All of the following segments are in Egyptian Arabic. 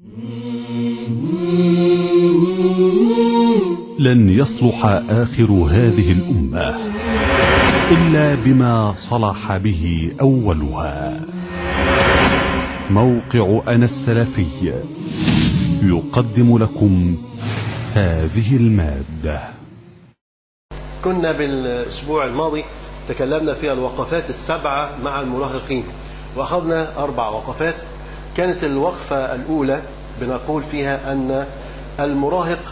لن يصلح آخر هذه الأمة إلا بما صلح به أولها موقع أنا السلفي يقدم لكم هذه المادة كنا بالأسبوع الماضي تكلمنا في الوقفات السبعة مع المراهقين وأخذنا أربع وقفات كانت الوقفة الأولى بنقول فيها أن المراهق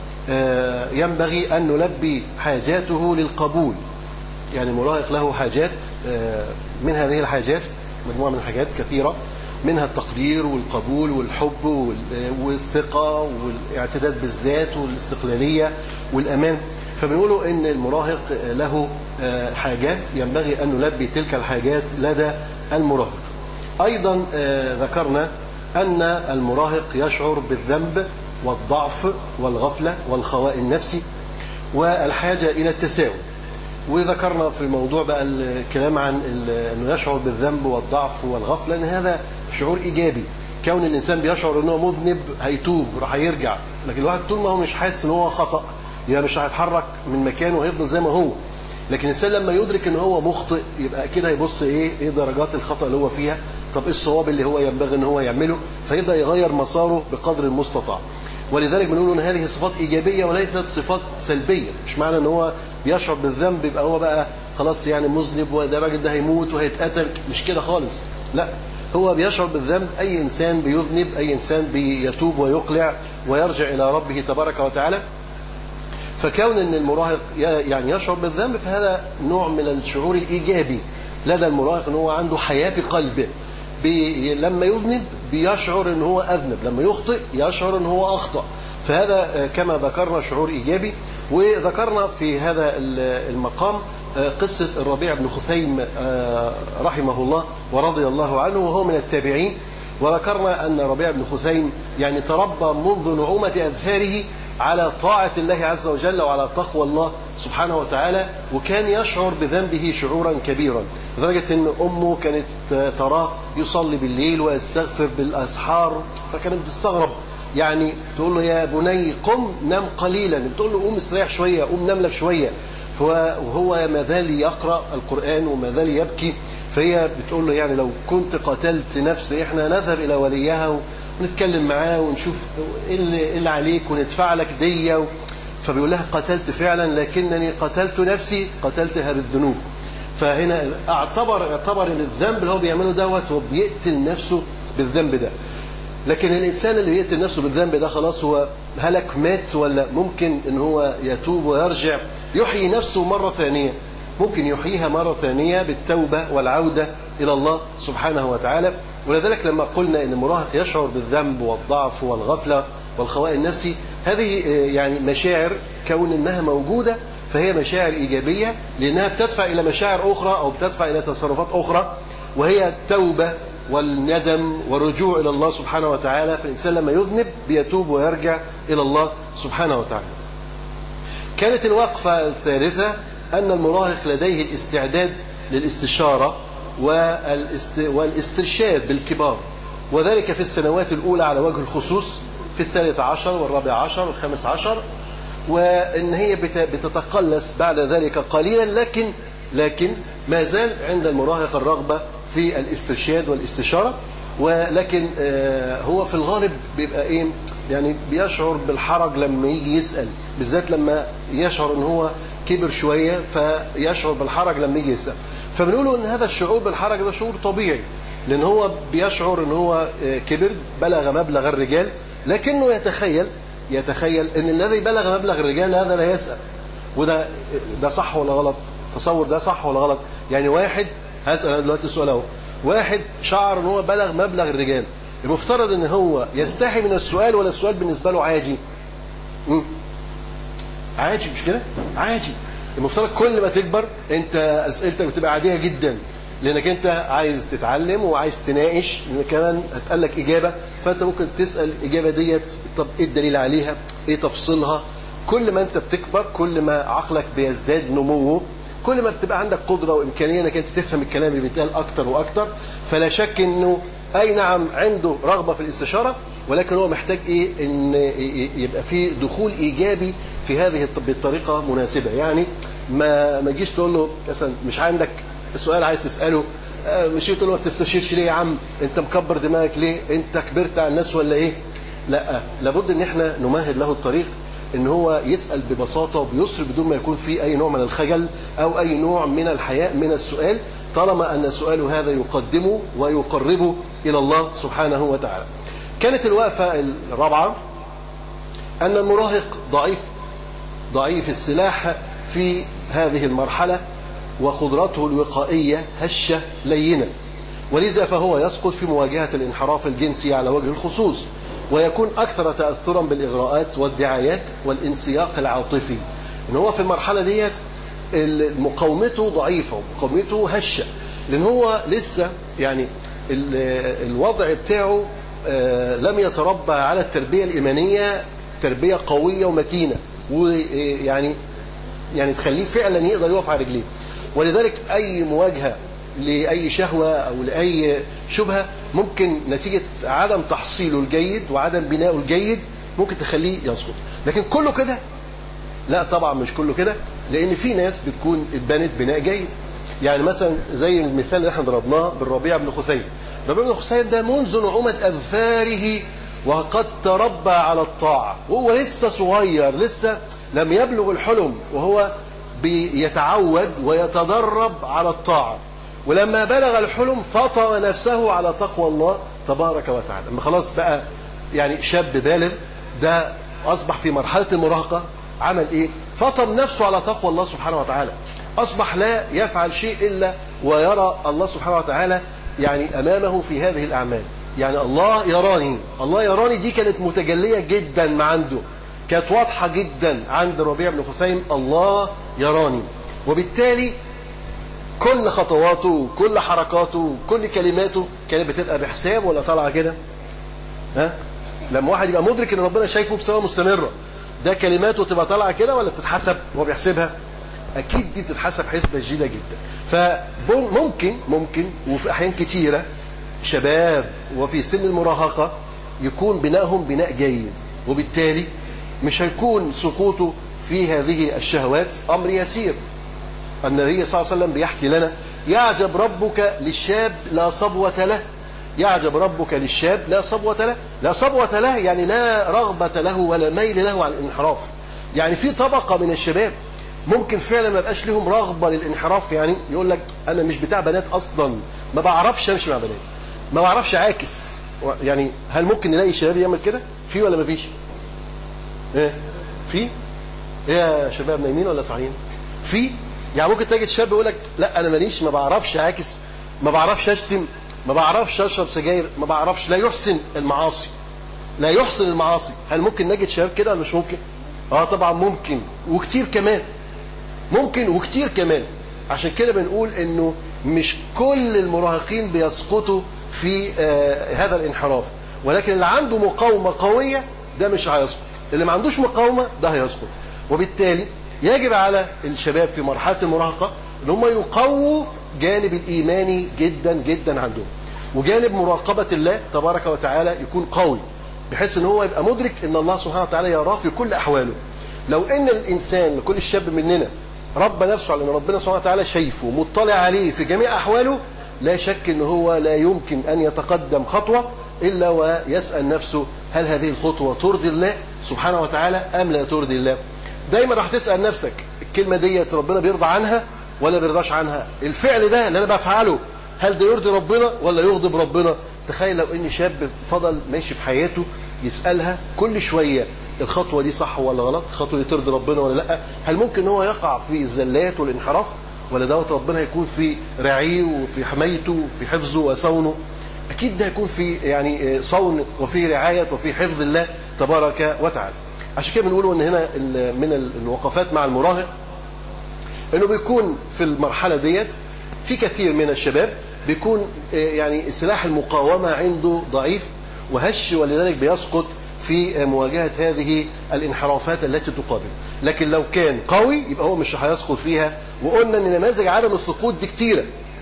ينبغي أن نلبي حاجاته للقبول يعني المراهق له حاجات من هذه الحاجات مجموعة من الحاجات كثيرة منها التقدير والقبول والحب والثقة والاعتداد بالذات والاستقلالية والأمان فبنقولوا ان المراهق له حاجات ينبغي أن نلبي تلك الحاجات لدى المراهق أيضا ذكرنا أن المراهق يشعر بالذنب والضعف والغفلة والخواء النفسي والحاجة إلى التساوي وذكرنا في موضوع بقى الكلام عن أنه يشعر بالذنب والضعف والغفلة أن هذا شعور إيجابي كون الإنسان بيشعر أنه مذنب هيتوب راح يرجع لكن الواحد طول ما هو مش حاسس أن هو خطأ يعني مش هيتحرك من مكانه وهيفضل زي ما هو لكن الإنسان لما يدرك أن هو مخطئ يبقى كده يبص إيه إيه درجات الخطأ اللي هو فيها طب إيه الصواب اللي هو ينبغي أن هو يعمله فيبدأ يغير مساره بقدر المستطاع ولذلك بنقول ان هذه صفات ايجابيه وليست صفات سلبيه مش معنى ان هو بيشعر بالذنب يبقى هو بقى خلاص يعني مذنب وده الراجل ده هيموت وهيتقتل مش كده خالص لا هو بيشعر بالذنب اي انسان بيذنب اي انسان بيتوب ويقلع ويرجع الى ربه تبارك وتعالى فكون ان المراهق يعني يشعر بالذنب فهذا نوع من الشعور الايجابي لدى المراهق ان هو عنده حياه في قلبه بي لما يذنب بيشعر ان هو اذنب لما يخطئ يشعر ان هو اخطا فهذا كما ذكرنا شعور ايجابي وذكرنا في هذا المقام قصة الربيع بن خثيم رحمه الله ورضي الله عنه وهو من التابعين وذكرنا أن ربيع بن خثيم يعني تربى منذ نعومة أذفاره على طاعة الله عز وجل وعلى تقوى الله سبحانه وتعالى وكان يشعر بذنبه شعورا كبيرا لدرجة أن أمه كانت تراه يصلي بالليل ويستغفر بالأسحار فكانت بتستغرب يعني تقول له يا بني قم نام قليلا بتقول له قوم استريح شوية قوم نام لك شوية وهو ما زال يقرأ القرآن وما زال يبكي فهي بتقول له يعني لو كنت قتلت نفسي احنا نذهب إلى وليها ونتكلم معاه ونشوف ايه اللي, اللي عليك وندفع لك دية فبيقول لها قتلت فعلا لكنني قتلت نفسي قتلتها بالذنوب فهنا اعتبر اعتبر ان الذنب اللي هو بيعمله دوت هو بيقتل نفسه بالذنب ده لكن الانسان اللي بيقتل نفسه بالذنب ده خلاص هو هلك مات ولا ممكن ان هو يتوب ويرجع يحيي نفسه مره ثانيه ممكن يحييها مره ثانيه بالتوبه والعوده الى الله سبحانه وتعالى ولذلك لما قلنا ان المراهق يشعر بالذنب والضعف والغفله والخواء النفسي هذه يعني مشاعر كون انها موجوده فهي مشاعر إيجابية لأنها بتدفع إلى مشاعر أخرى أو بتدفع إلى تصرفات أخرى وهي التوبة والندم والرجوع إلى الله سبحانه وتعالى فالإنسان لما يذنب بيتوب ويرجع إلى الله سبحانه وتعالى كانت الوقفة الثالثة أن المراهق لديه الاستعداد للاستشارة والاسترشاد بالكبار وذلك في السنوات الأولى على وجه الخصوص في الثالث عشر والرابع عشر والخامس عشر وان هي بتتقلص بعد ذلك قليلا لكن لكن ما زال عند المراهق الرغبه في الاسترشاد والاستشاره ولكن هو في الغالب بيبقى ايه يعني بيشعر بالحرج لما يجي يسال بالذات لما يشعر ان هو كبر شويه فيشعر بالحرج لما يجي يسال فبنقول ان هذا الشعور بالحرج ده شعور طبيعي لان هو بيشعر ان هو كبر بلغ مبلغ الرجال لكنه يتخيل يتخيل ان الذي بلغ مبلغ الرجال هذا لا يسأل وده ده صح ولا غلط تصور ده صح ولا غلط يعني واحد هسأل انا دلوقتي السؤال اهو واحد شعر ان هو بلغ مبلغ الرجال المفترض ان هو يستحي من السؤال ولا السؤال بالنسبه له عادي امم عادي مش كده عادي المفترض كل ما تكبر انت اسئلتك بتبقى عاديه جدا لانك انت عايز تتعلم وعايز تناقش ان كمان هتقال لك اجابه فانت ممكن تسال الاجابه ديت طب ايه الدليل عليها ايه تفصيلها كل ما انت بتكبر كل ما عقلك بيزداد نموه كل ما بتبقى عندك قدره وامكانيه انك انت تفهم الكلام اللي بيتقال اكتر واكتر فلا شك انه اي نعم عنده رغبه في الاستشاره ولكن هو محتاج ايه ان يبقى في دخول ايجابي في هذه بالطريقه مناسبه يعني ما ما تجيش تقول له مثلا مش عندك سؤال عايز تساله مش تقول له ما بتستشيرش ليه يا عم انت مكبر دماغك ليه انت كبرت على الناس ولا ايه لا لابد ان احنا نمهد له الطريق ان هو يسال ببساطه وبيسر بدون ما يكون في اي نوع من الخجل او اي نوع من الحياء من السؤال طالما ان سؤاله هذا يقدمه ويقربه الى الله سبحانه وتعالى. كانت الوقفه الرابعه ان المراهق ضعيف ضعيف السلاح في هذه المرحله وقدرته الوقائيه هشه لينه ولذا فهو يسقط في مواجهه الانحراف الجنسي على وجه الخصوص ويكون أكثر تأثرا بالإغراءات والدعايات والانسياق العاطفي إن هو في المرحلة ديت مقاومته ضعيفة ومقاومته هشة لأن هو لسه يعني الوضع بتاعه لم يتربى على التربية الإيمانية تربية قوية ومتينة ويعني يعني تخليه فعلا يقدر يقف على رجليه ولذلك أي مواجهة لأي شهوة أو لأي شبهة ممكن نتيجة عدم تحصيله الجيد وعدم بنائه الجيد ممكن تخليه يسقط لكن كله كده لا طبعا مش كله كده لأن في ناس بتكون اتبنت بناء جيد يعني مثلا زي المثال اللي احنا ضربناه بالربيع بن خثيم الربيع بن خثيم ده منذ نعومة أظفاره وقد تربى على الطاعة وهو لسه صغير لسه لم يبلغ الحلم وهو بيتعود ويتدرب على الطاعة ولما بلغ الحلم فطر نفسه على تقوى الله تبارك وتعالى لما خلاص بقى يعني شاب بالغ ده أصبح في مرحلة المراهقة عمل إيه فطر نفسه على تقوى الله سبحانه وتعالى أصبح لا يفعل شيء إلا ويرى الله سبحانه وتعالى يعني أمامه في هذه الأعمال يعني الله يراني الله يراني دي كانت متجلية جدا ما عنده كانت واضحة جدا عند ربيع بن خثيم الله يراني وبالتالي كل خطواته كل حركاته كل كلماته كانت بتبقى بحساب ولا طالعه كده ها لما واحد يبقى مدرك ان ربنا شايفه بصفه مستمره ده كلماته تبقى طالعه كده ولا بتتحسب وهو بيحسبها اكيد دي بتتحسب حسبه جيده جدا فممكن ممكن وفي احيان كتيره شباب وفي سن المراهقه يكون بنائهم بناء جيد وبالتالي مش هيكون سقوطه في هذه الشهوات امر يسير النبي صلى الله عليه وسلم بيحكي لنا يعجب ربك للشاب لا صبوة له يعجب ربك للشاب لا صبوة له لا صبوة له يعني لا رغبة له ولا ميل له على الانحراف يعني في طبقة من الشباب ممكن فعلا ما يبقاش لهم رغبة للانحراف يعني يقول لك أنا مش بتاع بنات أصلا ما بعرفش أمشي مع بنات ما بعرفش عاكس يعني هل ممكن نلاقي شباب يعمل كده في ولا ما فيش ايه في ايه يا شباب نايمين ولا صاحيين في يعني ممكن تجد شاب يقول لك لا انا ماليش ما بعرفش عاكس ما بعرفش اشتم ما بعرفش اشرب سجاير ما بعرفش لا يحسن المعاصي لا يحسن المعاصي هل ممكن نجد شباب كده ولا مش ممكن اه طبعا ممكن وكتير كمان ممكن وكتير كمان عشان كده بنقول انه مش كل المراهقين بيسقطوا في آه هذا الانحراف ولكن اللي عنده مقاومه قويه ده مش هيسقط اللي ما عندوش مقاومه ده هيسقط وبالتالي يجب على الشباب في مرحلة المراهقة ان هم يقووا جانب الإيماني جدا جدا عندهم وجانب مراقبة الله تبارك وتعالى يكون قوي بحيث ان هو يبقى مدرك ان الله سبحانه وتعالى يراه في كل أحواله لو ان الإنسان لكل الشاب مننا رب نفسه على ان ربنا سبحانه وتعالى شايفه مطلع عليه في جميع أحواله لا شك ان هو لا يمكن أن يتقدم خطوة إلا ويسأل نفسه هل هذه الخطوة ترضي الله سبحانه وتعالى أم لا ترضي الله دايما راح تسأل نفسك الكلمة ديت ربنا بيرضى عنها ولا بيرضاش عنها الفعل ده اللي أنا بفعله هل ده يرضي ربنا ولا يغضب ربنا تخيل لو ان شاب فضل ماشي في حياته يسألها كل شوية الخطوة دي صح ولا غلط الخطوة دي ترضي ربنا ولا لا هل ممكن هو يقع في الزلات والانحراف ولا دوت ربنا هيكون في رعيه وفي حمايته وفي حفظه وصونه اكيد ده هيكون في يعني صون وفي رعاية وفي حفظ الله تبارك وتعالى عشان كده بنقول ان هنا من الوقفات مع المراهق انه بيكون في المرحله ديت في كثير من الشباب بيكون يعني سلاح المقاومه عنده ضعيف وهش ولذلك بيسقط في مواجهه هذه الانحرافات التي تقابل لكن لو كان قوي يبقى هو مش هيسقط فيها وقلنا ان نماذج عدم السقوط دي كتيره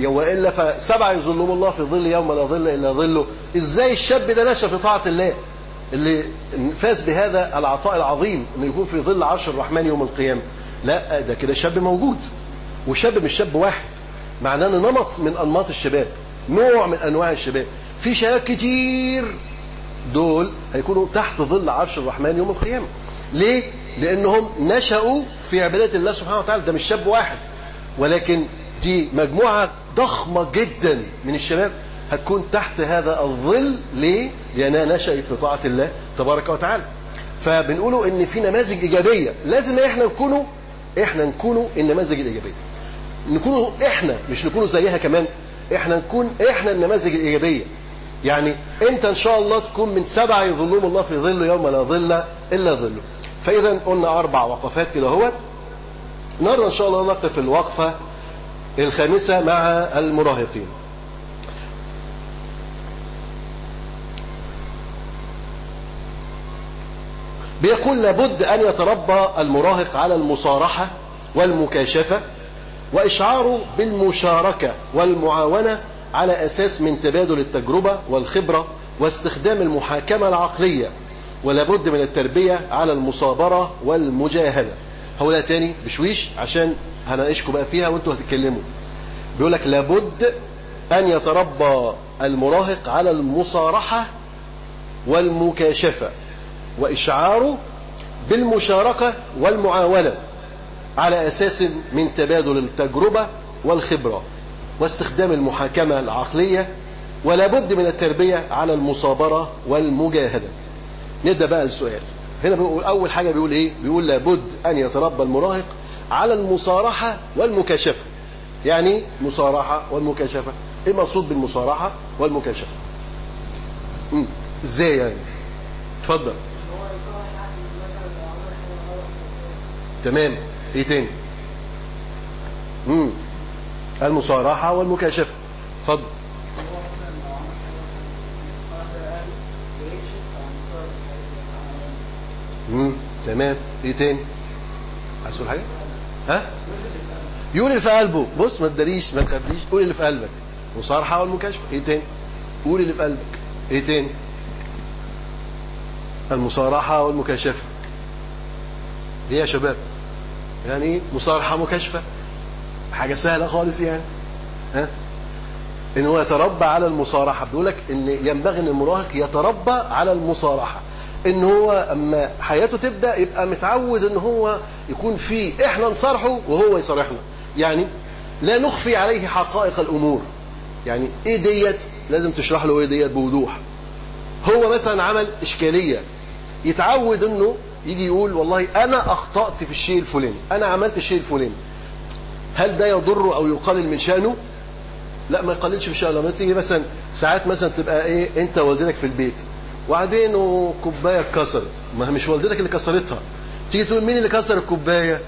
والا فسبعه يظلهم الله في ظل يوم لا ظل الا ظله ازاي الشاب ده نشا في طاعه الله اللي فاز بهذا العطاء العظيم انه يكون في ظل عرش الرحمن يوم القيامه لا ده كده شاب موجود وشاب مش شاب واحد معناه ان نمط من انماط الشباب نوع من انواع الشباب في شباب كتير دول هيكونوا تحت ظل عرش الرحمن يوم القيامه ليه لانهم نشأوا في عباده الله سبحانه وتعالى ده مش شاب واحد ولكن دي مجموعه ضخمه جدا من الشباب هتكون تحت هذا الظل ليه لانها نشأت في طاعه الله تبارك وتعالى فبنقولوا ان في نماذج ايجابيه لازم احنا نكونوا احنا نكونوا النماذج الايجابيه نكونوا احنا مش نكونوا زيها كمان احنا نكون احنا النماذج الايجابيه يعني انت ان شاء الله تكون من سبعه يظلهم الله في ظل يوم لا ظل الا ظله فاذا قلنا اربع وقفات كده اهوت النهارده ان شاء الله نقف الوقفه الخامسه مع المراهقين بيقول لابد أن يتربى المراهق على المصارحة والمكاشفة وإشعاره بالمشاركة والمعاونة على أساس من تبادل التجربة والخبرة واستخدام المحاكمة العقلية ولابد من التربية على المصابرة والمجاهدة هو ده تاني بشويش عشان هناقشكم بقى فيها وانتوا هتتكلموا بيقول لك لابد أن يتربى المراهق على المصارحة والمكاشفة وإشعاره بالمشاركة والمعاونة على أساس من تبادل التجربة والخبرة واستخدام المحاكمة العقلية ولا بد من التربية على المصابرة والمجاهدة نبدأ بقى السؤال هنا بيقول أول حاجة بيقول إيه بيقول لابد أن يتربى المراهق على المصارحة والمكاشفة يعني مصارحة والمكاشفة إيه مقصود بالمصارحة والمكاشفة إزاي يعني اتفضل تمام ايه تاني امم المصارحه والمكاشفه اتفضل امم تمام ايه تاني عايز تقول حاجه ها يقول اللي في قلبه بص ما تداريش ما تخافيش قول اللي في قلبك مصارحه والمكاشفه ايه تاني قول اللي في قلبك ايه تاني المصارحه والمكاشفه ايه يا شباب يعني مصارحة مكاشفة حاجة سهلة خالص يعني ها ان هو يتربى على المصارحة بيقول لك ان ينبغي ان المراهق يتربى على المصارحة ان هو اما حياته تبدا يبقى متعود ان هو يكون في احنا نصارحه وهو يصارحنا يعني لا نخفي عليه حقائق الامور يعني ايه ديت لازم تشرح له ايه ديت بوضوح هو مثلا عمل اشكاليه يتعود انه يجي يقول والله انا اخطات في الشيء الفلاني انا عملت الشيء الفلاني هل ده يضر او يقلل من شانه لا ما يقللش من شانه لما تيجي مثلا ساعات مثلا تبقى ايه انت والدتك في البيت وبعدين وكوبايه اتكسرت ما هي مش والدتك اللي كسرتها تيجي تقول مين اللي كسر الكوبايه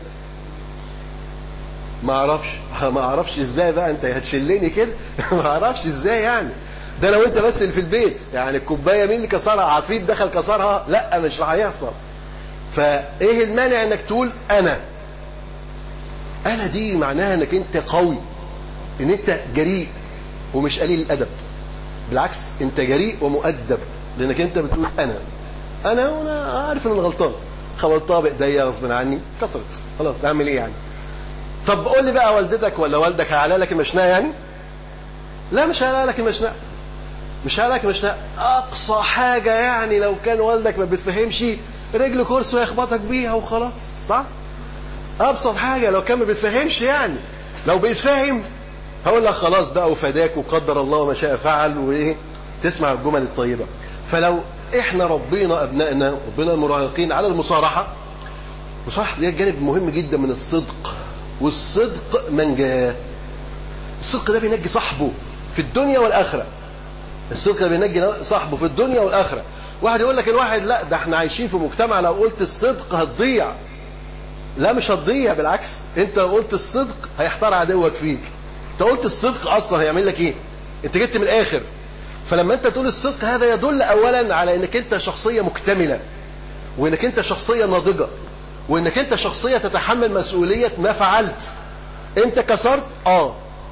ما اعرفش ما اعرفش ازاي بقى انت هتشلني كده ما اعرفش ازاي يعني ده لو انت بس اللي في البيت يعني الكوبايه مين اللي كسرها عفريت دخل كسرها لا مش هيحصل فايه المانع انك تقول انا انا دي معناها انك انت قوي ان انت جريء ومش قليل الادب بالعكس انت جريء ومؤدب لانك انت بتقول انا انا وانا عارف ان انا غلطان خبطتها بايديا غصب عني كسرت خلاص اعمل ايه يعني طب قول لي بقى والدتك ولا والدك هيعلق لك المشنقه يعني لا مش هيعلق لك المشنقه مش هيعلق لك المشنقه اقصى حاجه يعني لو كان والدك ما بيتفهمش رجل كرسي ويخبطك بيها وخلاص صح ابسط حاجه لو كان ما بيتفهمش يعني لو بيتفهم هقول لك خلاص بقى وفداك وقدر الله ما شاء فعل وايه تسمع الجمل الطيبه فلو احنا ربينا ابنائنا ربنا المراهقين على المصارحه وصح ده جانب مهم جدا من الصدق والصدق منجاه الصدق ده بينجي صاحبه في الدنيا والاخره الصدق ده بينجي صاحبه في الدنيا والاخره واحد يقول لك الواحد لا ده احنا عايشين في مجتمع لو قلت الصدق هتضيع لا مش هتضيع بالعكس انت لو قلت الصدق هيحتار عدوك فيك انت قلت الصدق اصلا هيعمل لك ايه انت جبت من الاخر فلما انت تقول الصدق هذا يدل اولا على انك انت شخصيه مكتمله وانك انت شخصيه ناضجه وانك انت شخصيه تتحمل مسؤوليه ما فعلت انت كسرت اه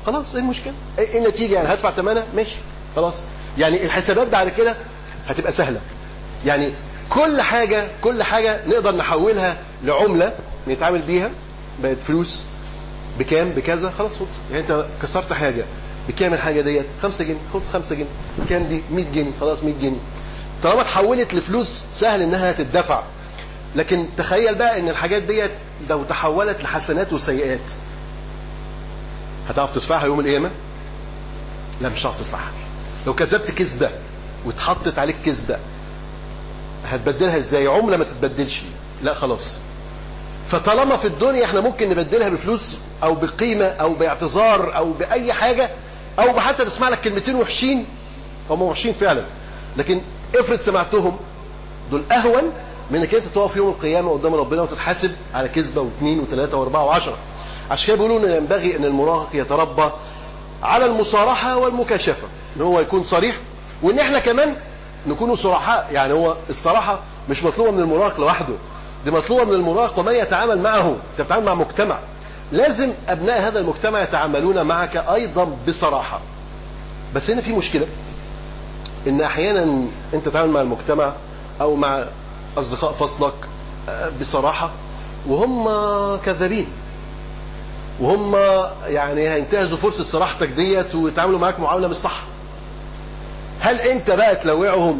خلاص ايه المشكله ايه النتيجه يعني هدفع ثمنها ماشي خلاص يعني الحسابات بعد كده هتبقى سهله يعني كل حاجه كل حاجه نقدر نحولها لعمله نتعامل بيها بقت فلوس بكام بكذا خلاص خد يعني انت كسرت حاجه بكام الحاجه ديت 5 جنيه خد 5 جنيه كام دي 100 جنيه خلاص 100 جنيه طالما اتحولت لفلوس سهل انها تدفع لكن تخيل بقى ان الحاجات ديت لو تحولت لحسنات وسيئات هتعرف تدفعها يوم القيامه لا مش هتعرف تدفعها لو كذبت كذبه واتحطت عليك كذبه هتبدلها ازاي عمله ما تتبدلش لا خلاص فطالما في الدنيا احنا ممكن نبدلها بفلوس او بقيمه او باعتذار او باي حاجه او حتى تسمع لك كلمتين وحشين هم وحشين فعلا لكن افرض سمعتهم دول اهون من انك انت تقف يوم القيامه قدام ربنا وتتحاسب على كذبه واثنين وثلاثه واربعه وعشره عشان كده بيقولوا ان ينبغي ان المراهق يتربى على المصارحه والمكاشفه ان هو يكون صريح وان احنا كمان نكونوا صرحاء يعني هو الصراحه مش مطلوبه من المراهق لوحده دي مطلوبه من المراهق ومن يتعامل معه انت بتتعامل مع مجتمع لازم ابناء هذا المجتمع يتعاملون معك ايضا بصراحه بس هنا في مشكله ان احيانا انت تتعامل مع المجتمع او مع اصدقاء فصلك بصراحه وهم كذابين وهم يعني هينتهزوا فرصه صراحتك ديت ويتعاملوا معاك معامله مش صح هل انت بقى تلوعهم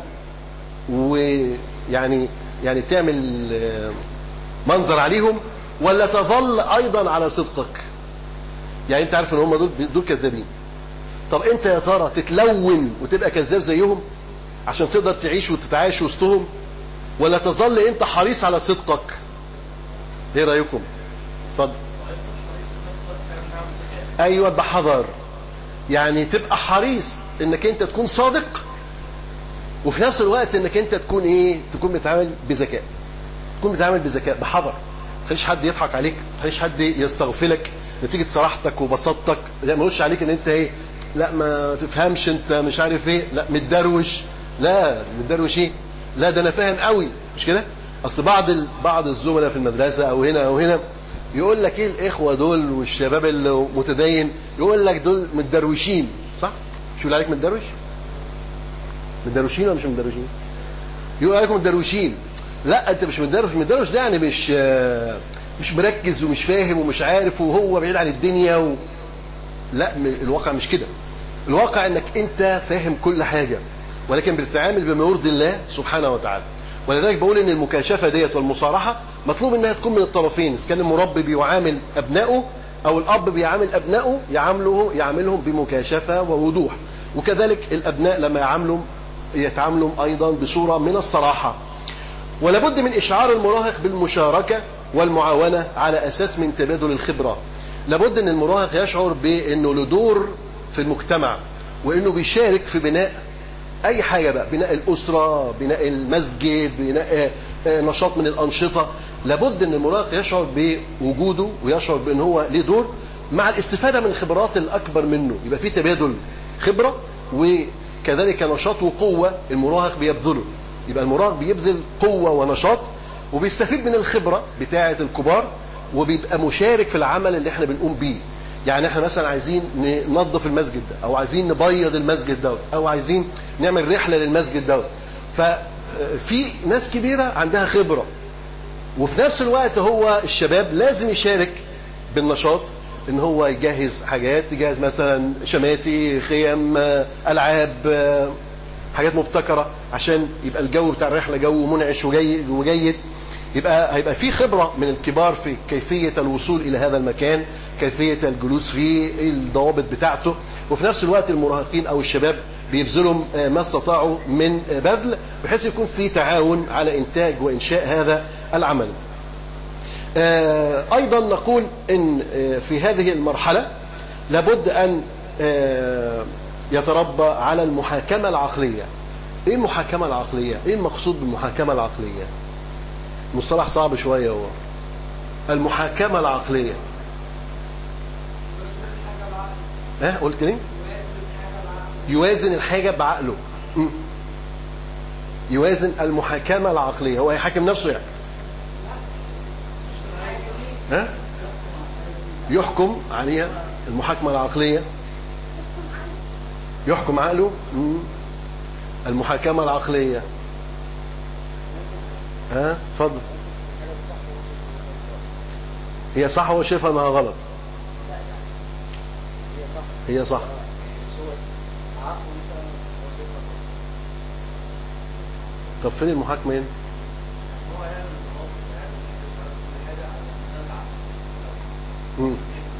ويعني يعني تعمل منظر عليهم ولا تظل ايضا على صدقك يعني انت عارف ان هم دول دول كذابين طب انت يا ترى تتلون وتبقى كذاب زيهم عشان تقدر تعيش وتتعايش وسطهم ولا تظل انت حريص على صدقك ايه رايكم اتفضل ايوه بحذر يعني تبقى حريص انك انت تكون صادق وفي نفس الوقت انك انت تكون ايه تكون بتعامل بذكاء تكون بتعامل بذكاء بحذر ما تخليش حد يضحك عليك ما تخليش حد يستغفلك نتيجه صراحتك وبساطتك لا ما يقولش عليك ان انت ايه لا ما تفهمش انت مش عارف ايه لا متدروش لا متدروش ايه لا ده انا فاهم قوي مش كده اصل بعض ال... بعض الزملاء في المدرسه او هنا او هنا يقول لك ايه الاخوه دول والشباب المتدين يقول لك دول متدروشين صح مش يقول عليك متدروش متدروشين ولا مش متدروشين يقول عليكم متدروشين لا انت مش متدروش متدروش ده يعني مش مش مركز ومش فاهم ومش عارف وهو بعيد عن الدنيا و... لا الواقع مش كده الواقع انك انت فاهم كل حاجه ولكن بتتعامل بما يرضي الله سبحانه وتعالى ولذلك بقول ان المكاشفه ديت والمصارحه مطلوب انها تكون من الطرفين اذا كان المربي بيعامل ابنائه او الاب بيعامل ابنائه يعامله يعاملهم بمكاشفه ووضوح وكذلك الابناء لما يعاملوا يتعاملوا ايضا بصوره من الصراحه ولابد من اشعار المراهق بالمشاركه والمعاونه على اساس من تبادل الخبره لابد ان المراهق يشعر بانه له دور في المجتمع وانه بيشارك في بناء اي حاجه بقى بناء الاسره بناء المسجد بناء نشاط من الانشطه لابد ان المراهق يشعر بوجوده ويشعر بان هو ليه دور مع الاستفاده من الخبرات الاكبر منه يبقى في تبادل خبره وكذلك نشاط وقوه المراهق بيبذله يبقى المراهق بيبذل قوه ونشاط وبيستفيد من الخبره بتاعه الكبار وبيبقى مشارك في العمل اللي احنا بنقوم بيه يعني احنا مثلا عايزين ننظف المسجد ده او عايزين نبيض المسجد دوت او عايزين نعمل رحله للمسجد دوت ففي ناس كبيره عندها خبره وفي نفس الوقت هو الشباب لازم يشارك بالنشاط ان هو يجهز حاجات يجهز مثلا شماسي خيم العاب حاجات مبتكره عشان يبقى الجو بتاع الرحله جو منعش وجيد وجيد يبقى هيبقى في خبره من الكبار في كيفيه الوصول الى هذا المكان كيفيه الجلوس فيه الضوابط بتاعته وفي نفس الوقت المراهقين او الشباب بيبذلوا ما استطاعوا من بذل بحيث يكون في تعاون على انتاج وانشاء هذا العمل ايضا نقول ان في هذه المرحله لابد ان يتربى على المحاكمه العقليه ايه المحاكمه العقليه ايه المقصود بالمحاكمه العقليه مصطلح صعب شوية هو المحاكمة العقلية ها قلت ليه يوازن الحاجة بعقله م. يوازن المحاكمة العقلية هو هيحاكم نفسه يعني ها يحكم عليها المحاكمة العقلية يحكم عقله مم. المحاكمة العقلية ها اتفضل هي صح هو شايفها انها غلط هي صح طب فين المحاكمة هنا مم.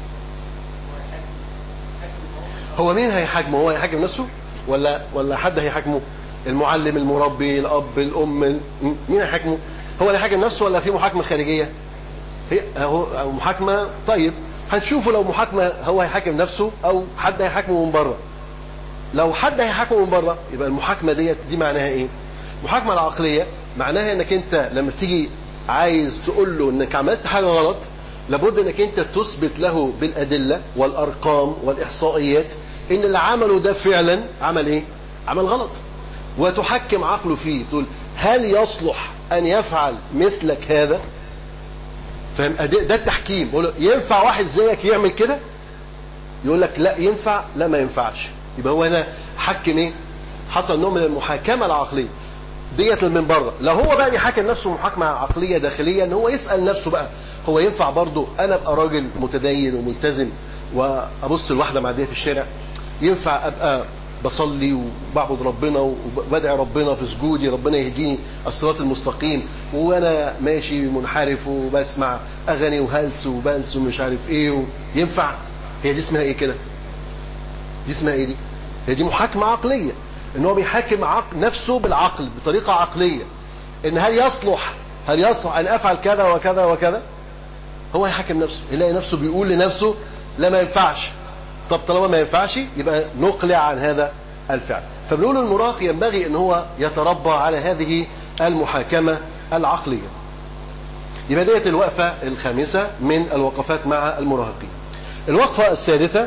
هو مين هيحاكمه هو هيحاكم نفسه ولا ولا حد هيحاكمه المعلم المربي الاب الام مم. مين هيحاكمه هو اللي هيحاكم نفسه ولا في محاكمه خارجيه هي هو محاكمه طيب هنشوفه لو محاكمه هو هيحاكم نفسه او حد هيحاكمه من بره لو حد هيحاكمه من بره يبقى المحاكمه ديت دي معناها ايه المحاكمه العقليه معناها انك انت لما تيجي عايز تقول له انك عملت حاجه غلط لابد انك انت تثبت له بالادله والارقام والاحصائيات ان اللي عمله ده فعلا عمل ايه عمل غلط وتحكم عقله فيه تقول هل يصلح ان يفعل مثلك هذا فاهم ده التحكيم بقول له ينفع واحد زيك يعمل كده يقول لك لا ينفع لا ما ينفعش يبقى هو هنا حكم ايه حصل نوع من المحاكمه العقليه ديت من بره لو هو بقى بيحاكم نفسه محاكمه عقليه داخليه ان هو يسال نفسه بقى هو ينفع برضه انا ابقى راجل متدين وملتزم وابص لواحده معديه في الشارع ينفع ابقى بصلي وبعبد ربنا وبدعي ربنا في سجودي ربنا يهديني الصراط المستقيم وانا ماشي منحرف وبسمع اغاني وهلس وبلس ومش عارف ايه ينفع هي دي اسمها ايه كده دي اسمها ايه دي هي دي محاكمه عقليه ان هو بيحاكم عقل نفسه بالعقل بطريقه عقليه ان هل يصلح هل يصلح ان افعل كذا وكذا وكذا هو يحاكم نفسه يلاقي نفسه بيقول لنفسه لا ما ينفعش طب طالما ما ينفعش يبقى نقلع عن هذا الفعل فبنقول المراهق ينبغي ان هو يتربى على هذه المحاكمة العقلية يبقى ديت الوقفة الخامسة من الوقفات مع المراهقين الوقفة السادسة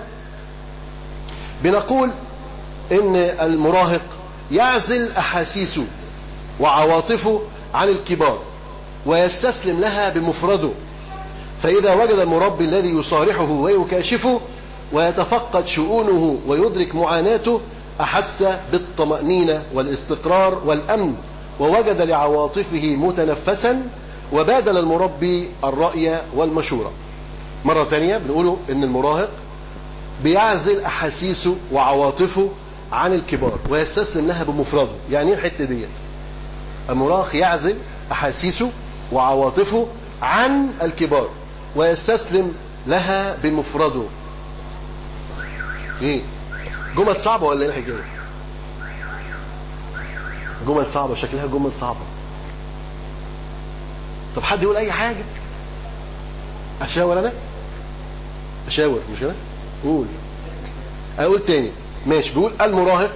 بنقول ان المراهق يعزل احاسيسه وعواطفه عن الكبار ويستسلم لها بمفرده فإذا وجد المربي الذي يصارحه ويكاشفه ويتفقد شؤونه ويدرك معاناته أحس بالطمأنينة والاستقرار والأمن ووجد لعواطفه متنفسا وبادل المربي الرأي والمشورة مرة ثانية بنقوله إن المراهق بيعزل أحاسيسه وعواطفه عن الكبار ويستسلم لها بمفرده يعني ايه الحتة ديت المراهق يعزل أحاسيسه وعواطفه عن الكبار ويستسلم لها بمفرده ايه جمل صعبة ولا ايه الحكاية جمل صعبة شكلها جمل صعبة طب حد يقول اي حاجة اشاور انا اشاور مش كده قول اقول تاني ماشي بيقول المراهق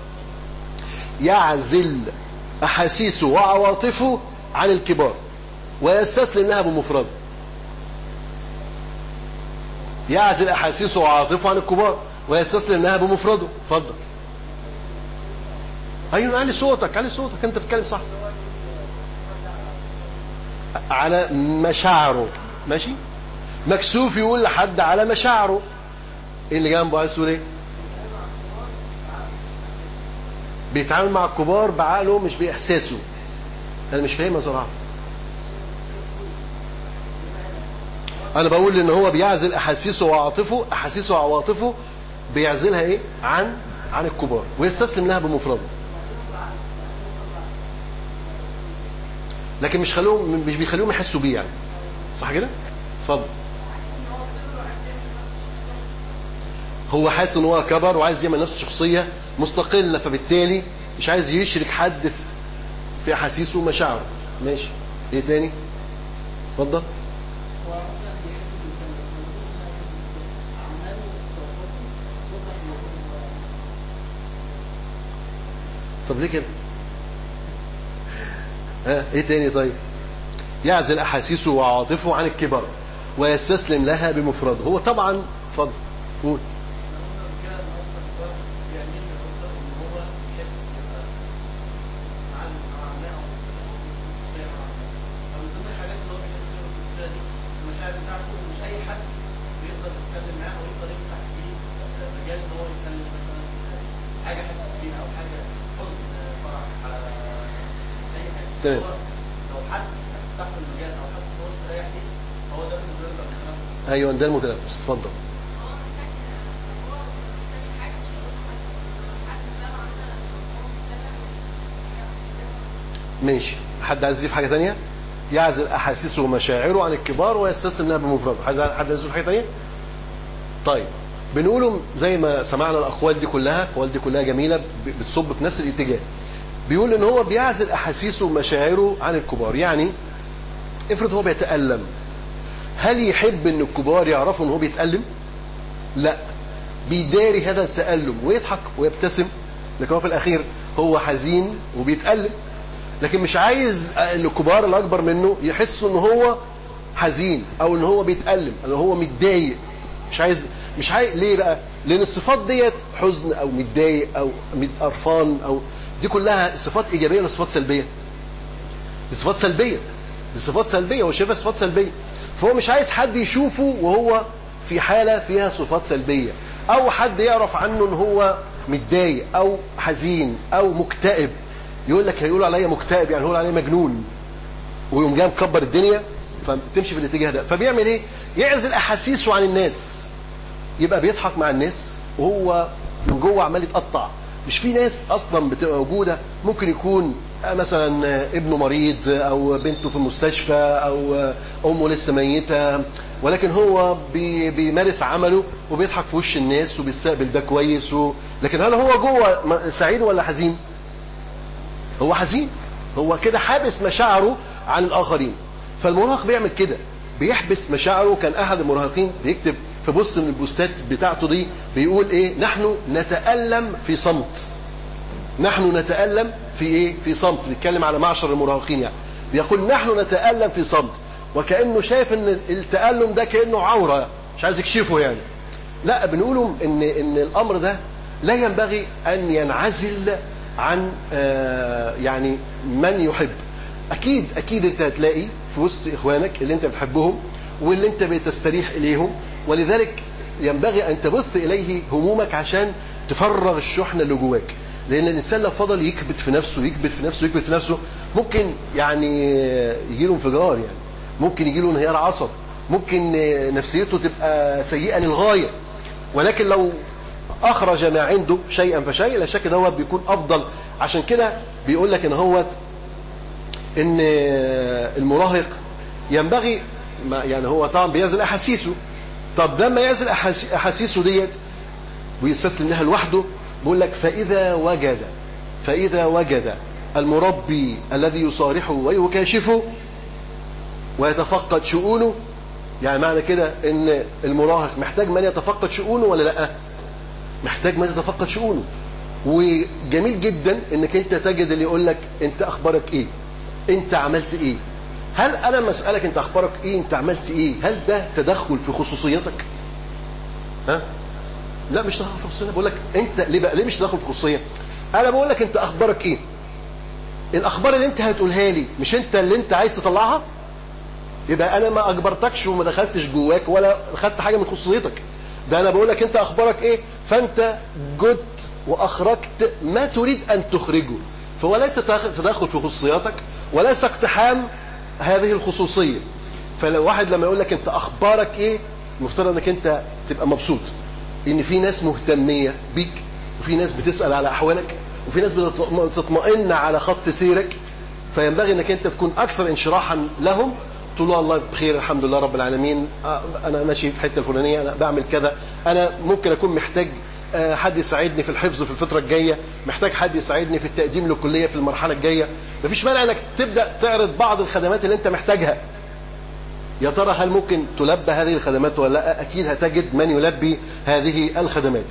يعزل احاسيسه وعواطفه عن الكبار ويستسلم لها بمفرده يعزل احاسيسه وعواطفه عن الكبار ويستسلم لها بمفرده اتفضل ايوه علي صوتك علي صوتك انت بتتكلم صح على مشاعره ماشي مكسوف يقول لحد على مشاعره ايه اللي جنبه عايز تقول ايه بيتعامل مع الكبار بعقله مش باحساسه انا مش فاهمها صراحه انا بقول ان هو بيعزل احاسيسه وعواطفه احاسيسه وعواطفه بيعزلها ايه عن عن الكبار ويستسلم لها بمفرده لكن مش خلوهم مش بيخليهم يحسوا بيه يعني صح كده اتفضل هو حاسس ان هو كبر وعايز يعمل نفسه شخصيه مستقله فبالتالي مش عايز يشرك حد في في احاسيسه ومشاعره ماشي ايه تاني اتفضل طب ليه كده ها ايه تاني طيب يعزل احاسيسه وعواطفه عن الكبر ويستسلم لها بمفرده هو طبعا اتفضل قول المشاعر بتاعته مش اي حد بيقدر يتكلم معاه او يقدر يفتح فيه مجال ان هو يتكلم مثلا حاجه حاسس بيها او حاجه حزن فرح على اي حاجه تمام. هو لو حد فتح له المجال او حاسس ان هو استريح فيه هو ده بالنسبه له يبقى متنفس ايوه ده المتنفس اتفضل ماشي حد عايز يضيف حاجه ثانيه يعزل احاسيسه ومشاعره عن الكبار ويستسلم لها بمفرده حد حد عايز يقول حاجه ثانيه طيب بنقوله زي ما سمعنا الاقوال دي كلها الاقوال دي كلها جميله ب- بتصب في نفس الاتجاه بيقول ان هو بيعزل احاسيسه ومشاعره عن الكبار يعني افرض هو بيتالم هل يحب ان الكبار يعرفوا ان هو بيتالم لا بيداري هذا التالم ويضحك ويبتسم لكن هو في الاخير هو حزين وبيتالم لكن مش عايز ان الكبار اللي اكبر منه يحسوا ان هو حزين او ان هو بيتالم ان هو متضايق مش عايز مش عايز ليه بقى لان الصفات ديت حزن او متضايق او مت- قرفان او دي كلها صفات ايجابيه ولا صفات سلبيه دي صفات سلبيه دي صفات سلبيه هو شايفها صفات سلبيه فهو مش عايز حد يشوفه وهو في حاله فيها صفات سلبيه او حد يعرف عنه ان هو متضايق او حزين او مكتئب يقول لك هيقولوا عليا مكتئب يعني هيقولوا عليا مجنون ويقوم جاي مكبر الدنيا فتمشي في الاتجاه ده فبيعمل ايه يعزل احاسيسه عن الناس يبقى بيضحك مع الناس وهو من جوه عمال يتقطع مش في ناس اصلا بتبقى موجوده ممكن يكون مثلا ابنه مريض او بنته في المستشفى او امه لسه ميته ولكن هو بي بيمارس عمله وبيضحك في وش الناس وبيستقبل ده كويس و... لكن هل هو جوه م- سعيد ولا حزين؟ هو حزين هو كده حابس مشاعره عن الآخرين فالمراهق بيعمل كده بيحبس مشاعره كان أحد المراهقين بيكتب في بوست من البوستات بتاعته دي بيقول إيه نحن نتألم في صمت نحن نتألم في إيه في صمت بيتكلم على معشر المراهقين يعني بيقول نحن نتألم في صمت وكأنه شايف إن التألم ده كأنه عورة مش عايز يكشفه يعني لا بنقوله ان ان الامر ده لا ينبغي ان ينعزل عن آه، يعني من يحب اكيد اكيد انت هتلاقي في وسط اخوانك اللي انت بتحبهم واللي انت بتستريح اليهم ولذلك ينبغي ان تبث اليه همومك عشان تفرغ الشحنه اللي جواك لان الانسان لو فضل يكبت في نفسه يكبت في نفسه يكبت في نفسه ممكن يعني يجي له انفجار يعني ممكن يجي له انهيار عصب ممكن نفسيته تبقى سيئه للغايه ولكن لو اخرج ما عنده شيئا فشيء لا شك دوت بيكون افضل عشان كده بيقول لك ان هو ان المراهق ينبغي ما يعني هو طبعا بيعزل احاسيسه طب لما يعزل أحاس- احاسيسه ديت ويستسلم لها لوحده بيقول لك فاذا وجد فاذا وجد المربي الذي يصارحه ويكاشفه ويتفقد شؤونه يعني معنى كده ان المراهق محتاج من يتفقد شؤونه ولا لا محتاج من يتفقد شؤونه وجميل جدا انك انت تجد اللي يقول لك انت اخبارك ايه انت عملت ايه هل انا مسالك انت اخبارك ايه انت عملت ايه هل ده تدخل في خصوصيتك ها لا مش تدخل في خصوصيه بقول لك انت ليه بقى ليه مش تدخل في خصوصيه انا بقول لك انت اخبارك ايه الاخبار اللي انت هتقولها لي مش انت اللي انت عايز تطلعها يبقى انا ما اجبرتكش وما دخلتش جواك ولا خدت حاجه من خصوصيتك ده انا بقول لك انت اخبارك ايه فانت جدت واخرجت ما تريد ان تخرجه فهو ليس تدخل في خصوصياتك وليس اقتحام هذه الخصوصيه فلو واحد لما يقول لك انت اخبارك ايه المفترض انك انت تبقى مبسوط ان في ناس مهتميه بيك وفي ناس بتسال على احوالك وفي ناس بتطمئن على خط سيرك فينبغي انك انت تكون اكثر انشراحا لهم تقول له الله بخير الحمد لله رب العالمين انا ماشي في الحته الفلانيه انا بعمل كذا انا ممكن اكون محتاج حد يساعدني في الحفظ في الفتره الجايه محتاج حد يساعدني في التقديم للكليه في المرحله الجايه مفيش مانع انك تبدا تعرض بعض الخدمات اللي انت محتاجها يا ترى هل ممكن تلبى هذه الخدمات ولا لا اكيد هتجد من يلبي هذه الخدمات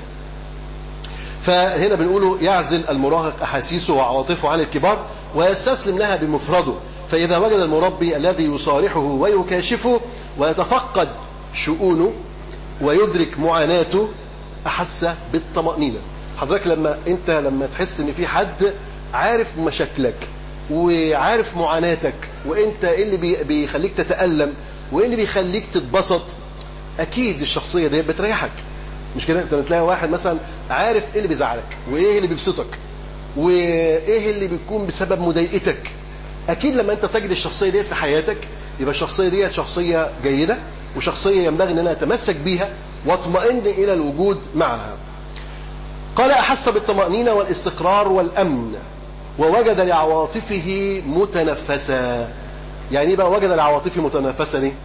فهنا بنقوله يعزل المراهق احاسيسه وعواطفه عن الكبار ويستسلم لها بمفرده فإذا وجد المربي الذي يصارحه ويكاشفه ويتفقد شؤونه ويدرك معاناته أحس بالطمأنينة حضرتك لما أنت لما تحس إن في حد عارف مشاكلك وعارف معاناتك وأنت إيه اللي بيخليك تتألم وإيه اللي بيخليك تتبسط اكيد الشخصيه دي بتريحك مش كده انت بتلاقي واحد مثلا عارف ايه اللي بيزعلك وايه اللي بيبسطك وايه اللي بيكون بسبب مضايقتك اكيد لما انت تجد الشخصيه ديت في حياتك يبقى الشخصيه ديت شخصيه جيده وشخصيه ينبغي ان انا اتمسك بيها واطمئن الى الوجود معها قال احس بالطمانينه والاستقرار والامن ووجد لعواطفه متنفسا يعني ايه بقى وجد لعواطفه متنفسا دي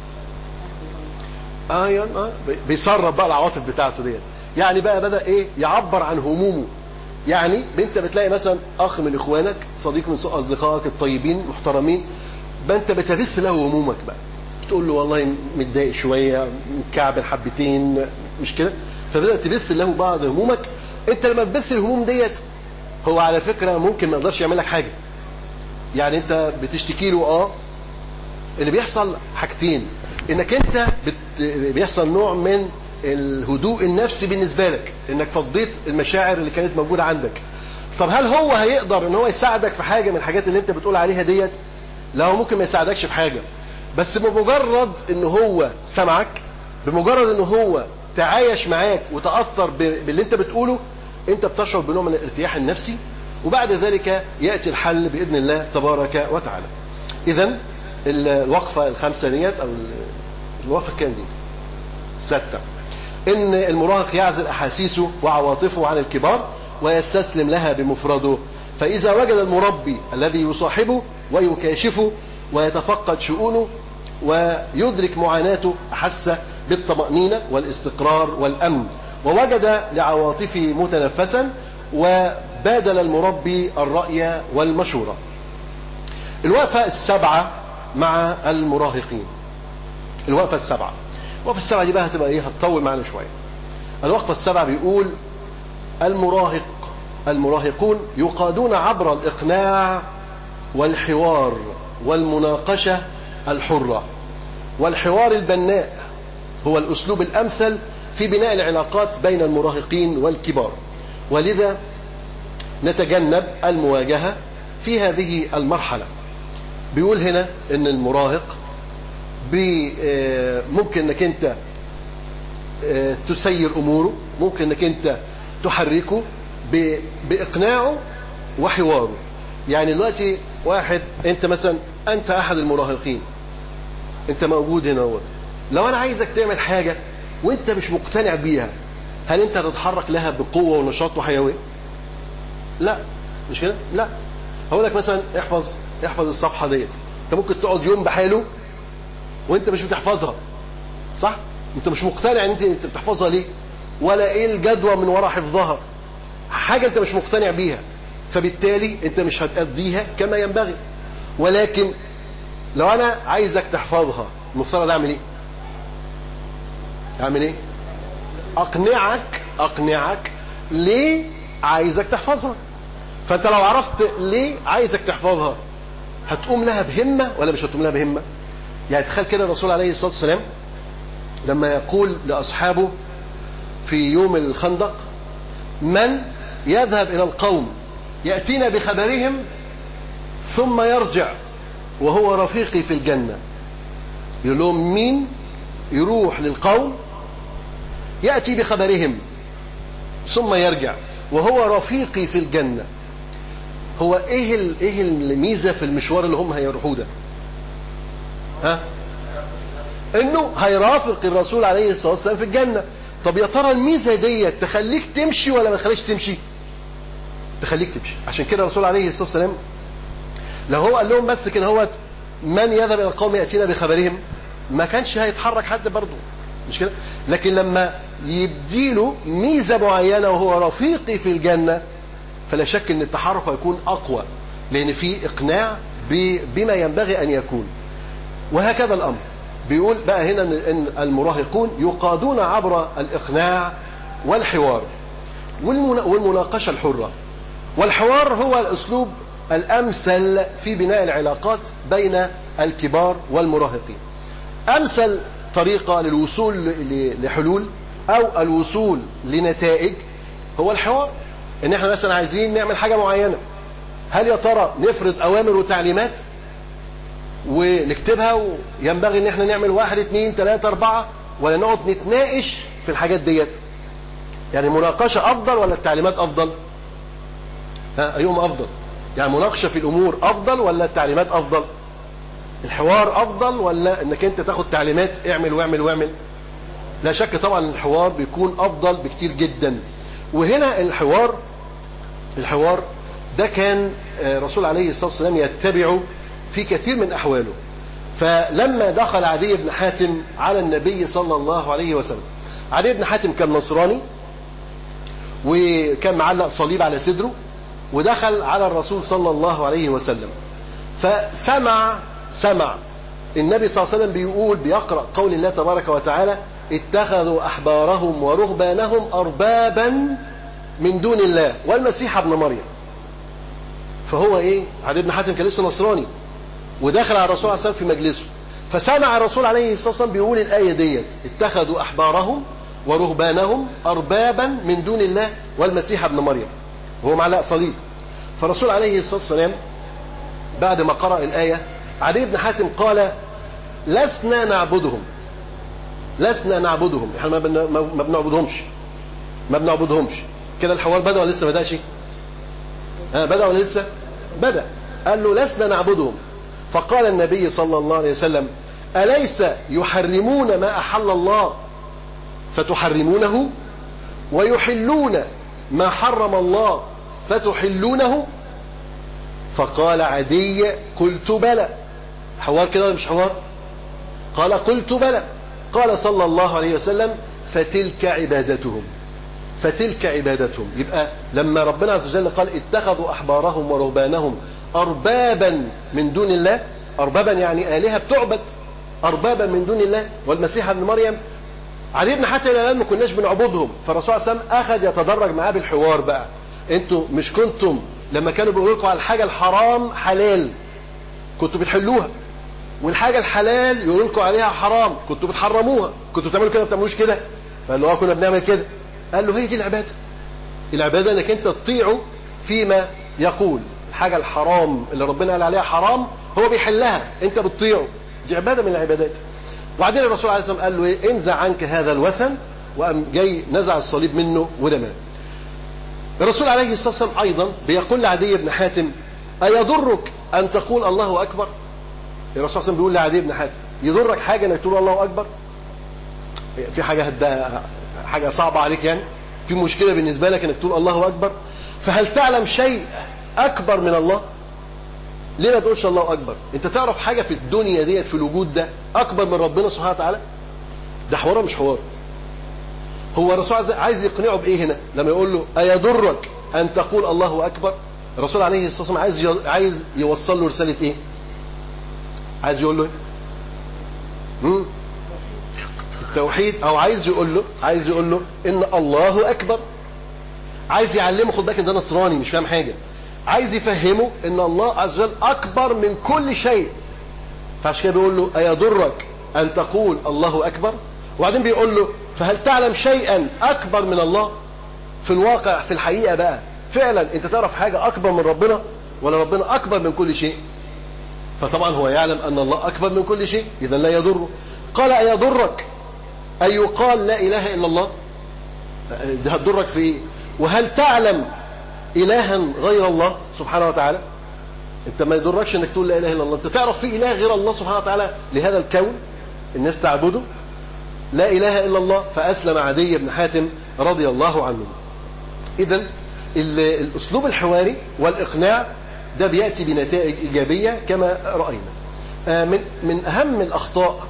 ايوه اه بيسرب بقى العواطف بتاعته ديت يعني بقى بدا ايه يعبر عن همومه يعني انت بتلاقي مثلا اخ من اخوانك صديق من اصدقائك الطيبين محترمين بقى انت بتغث له همومك بقى تقول له والله متضايق شويه مكعبل حبتين مش كده فبدات تبث له بعض همومك انت لما بتبث الهموم ديت هو على فكره ممكن ما يقدرش يعمل لك حاجه يعني انت بتشتكي له اه اللي بيحصل حاجتين انك انت بت... بيحصل نوع من الهدوء النفسي بالنسبه لك انك فضيت المشاعر اللي كانت موجوده عندك طب هل هو هيقدر ان هو يساعدك في حاجه من الحاجات اللي انت بتقول عليها ديت لا هو ممكن ما يساعدكش في حاجه بس بمجرد ان هو سمعك بمجرد ان هو تعايش معاك وتاثر ب... باللي انت بتقوله انت بتشعر بنوع من الارتياح النفسي وبعد ذلك ياتي الحل باذن الله تبارك وتعالى اذا الوقفه الخامسه ديت او الوقفه كام دي سته ان المراهق يعزل احاسيسه وعواطفه عن الكبار ويستسلم لها بمفرده فاذا وجد المربي الذي يصاحبه ويكاشفه ويتفقد شؤونه ويدرك معاناته احس بالطمانينه والاستقرار والامن ووجد لعواطفه متنفسا وبادل المربي الراي والمشوره الوقفه السبعه مع المراهقين الوقفه السبعه الوقفه السبعه دي بقى هتبقى ايه هتطول معانا شويه الوقفه السبعه بيقول المراهق المراهقون يقادون عبر الاقناع والحوار والمناقشه الحره والحوار البناء هو الاسلوب الامثل في بناء العلاقات بين المراهقين والكبار ولذا نتجنب المواجهه في هذه المرحله بيقول هنا ان المراهق ممكن انك انت تسير اموره ممكن انك انت تحركه باقناعه وحواره يعني دلوقتي واحد انت مثلا انت احد المراهقين انت موجود هنا هو لو انا عايزك تعمل حاجه وانت مش مقتنع بيها هل انت هتتحرك لها بقوه ونشاط وحيويه لا مش كده لا هقول لك مثلا احفظ احفظ الصفحه ديت انت ممكن تقعد يوم بحاله وانت مش بتحفظها صح انت مش مقتنع ان انت انت بتحفظها ليه ولا ايه الجدوى من وراء حفظها حاجه انت مش مقتنع بيها فبالتالي انت مش هتأديها كما ينبغي ولكن لو انا عايزك تحفظها المفترض اعمل ايه اعمل ايه اقنعك اقنعك ليه عايزك تحفظها فانت لو عرفت ليه عايزك تحفظها هتقوم لها بهمه ولا مش هتقوم لها بهمه يعني تخيل كده الرسول عليه الصلاه والسلام لما يقول لاصحابه في يوم الخندق من يذهب الى القوم ياتينا بخبرهم ثم يرجع وهو رفيقي في الجنه يقول لهم مين يروح للقوم ياتي بخبرهم ثم يرجع وهو رفيقي في الجنه هو ايه ايه الميزه في المشوار اللي هم هيروحوه ده ها انه هيرافق الرسول عليه الصلاه والسلام في الجنه طب يا ترى الميزه ديت تخليك تمشي ولا ما تخليكش تمشي تخليك تمشي عشان كده الرسول عليه الصلاه والسلام لو هو قال لهم بس كده هو من يذهب الى القوم ياتينا بخبرهم ما كانش هيتحرك حد برضه مش كده لكن لما يديله ميزه معينه وهو رفيقي في الجنه فلا شك ان التحرك هيكون اقوى لان في اقناع بما ينبغي ان يكون وهكذا الامر بيقول بقى هنا ان المراهقون يقادون عبر الاقناع والحوار والمناقشه الحره والحوار هو الاسلوب الامثل في بناء العلاقات بين الكبار والمراهقين امثل طريقه للوصول لحلول او الوصول لنتائج هو الحوار ان احنا مثلا عايزين نعمل حاجه معينه هل يا ترى نفرض اوامر وتعليمات ونكتبها وينبغي ان احنا نعمل واحد اثنين ثلاثة اربعة ولا نقعد نتناقش في الحاجات ديت يعني مناقشة أفضل ولا التعليمات أفضل ها أيهم أفضل يعني مناقشة في الأمور أفضل ولا التعليمات أفضل الحوار أفضل ولا أنك أنت تاخد تعليمات اعمل واعمل واعمل لا شك طبعا الحوار بيكون أفضل بكتير جدا وهنا الحوار الحوار ده كان رسول عليه الصلاة والسلام يتبعه في كثير من أحواله فلما دخل عدي بن حاتم على النبي صلى الله عليه وسلم عدي بن حاتم كان نصراني وكان معلق صليب على صدره ودخل على الرسول صلى الله عليه وسلم فسمع سمع النبي صلى الله عليه وسلم بيقول بيقرأ قول الله تبارك وتعالى اتخذوا أحبارهم ورهبانهم أربابا من دون الله والمسيح ابن مريم فهو ايه علي بن حاتم كان لسه نصراني ودخل على الرسول عليه الصلاه والسلام في مجلسه فسمع الرسول عليه الصلاه والسلام بيقول الايه ديت اتخذوا احبارهم ورهبانهم اربابا من دون الله والمسيح ابن مريم وهو معلق صليب فالرسول عليه الصلاه والسلام بعد ما قرأ الايه علي بن حاتم قال لسنا نعبدهم لسنا نعبدهم احنا ما بنعبدهمش ما بنعبدهمش كده الحوار بدا ولا لسه ما بداش ها بدا ولا لسه بدا قال له لسنا نعبدهم فقال النبي صلى الله عليه وسلم أليس يحرمون ما أحل الله فتحرمونه ويحلون ما حرم الله فتحلونه فقال عدي قلت بلى حوار كده ولا مش حوار قال قلت بلى قال صلى الله عليه وسلم فتلك عبادتهم فتلك عبادتهم يبقى لما ربنا عز وجل قال اتخذوا أحبارهم ورهبانهم أربابا من دون الله أربابا يعني آلهة بتعبد أربابا من دون الله والمسيح ابن مريم علي بن حاتم الآن ما كناش بنعبدهم فالرسول صلى الله عليه وسلم أخذ يتدرج معاه بالحوار بقى أنتوا مش كنتم لما كانوا بيقولوا لكم على الحاجة الحرام حلال كنتوا بتحلوها والحاجة الحلال يقولوا لكم عليها حرام كنتوا بتحرموها كنتوا بتعملوا كده ما بتعملوش كده فقال له اه كنا بنعمل كده قال له هي دي العبادة العبادة انك انت تطيعه فيما يقول الحاجة الحرام اللي ربنا قال عليها حرام هو بيحلها انت بتطيعه دي عبادة من العبادات وبعدين الرسول عليه الصلاة والسلام قال له ايه انزع عنك هذا الوثن وقام جاي نزع الصليب منه ودماه الرسول عليه الصلاة والسلام أيضا بيقول لعدي بن حاتم أيضرك أن تقول الله أكبر الرسول صلى الله عليه وسلم بيقول لعدي بن حاتم يضرك حاجة أنك تقول الله أكبر في حاجة هدا حاجة صعبة عليك يعني في مشكلة بالنسبة لك أنك تقول الله أكبر فهل تعلم شيء أكبر من الله ليه ما تقولش الله أكبر أنت تعرف حاجة في الدنيا ديت في الوجود ده أكبر من ربنا سبحانه وتعالى ده حوار مش حوار هو الرسول عايز يقنعه بإيه هنا لما يقول له أيضرك أن تقول الله أكبر الرسول عليه الصلاة والسلام عايز عايز يوصل له رسالة إيه عايز يقول له إيه التوحيد أو عايز يقول له عايز يقول له إن الله أكبر عايز يعلمه خد بالك إن ده نصراني مش فاهم حاجة عايز يفهمه إن الله عز وجل أكبر من كل شيء فعشان كده بيقول له أيضرك أن تقول الله أكبر وبعدين بيقول له فهل تعلم شيئا أكبر من الله في الواقع في الحقيقة بقى فعلا أنت تعرف حاجة أكبر من ربنا ولا ربنا أكبر من كل شيء فطبعا هو يعلم أن الله أكبر من كل شيء إذا لا يضره قال أيضرك أن يقال لا إله إلا الله ده هتضرك في إيه وهل تعلم إلها غير الله سبحانه وتعالى أنت ما يضركش أنك تقول لا إله إلا الله أنت تعرف في إله غير الله سبحانه وتعالى لهذا الكون الناس تعبده لا إله إلا الله فأسلم عدي بن حاتم رضي الله عنه إذا الأسلوب الحواري والإقناع ده بيأتي بنتائج إيجابية كما رأينا من من أهم الأخطاء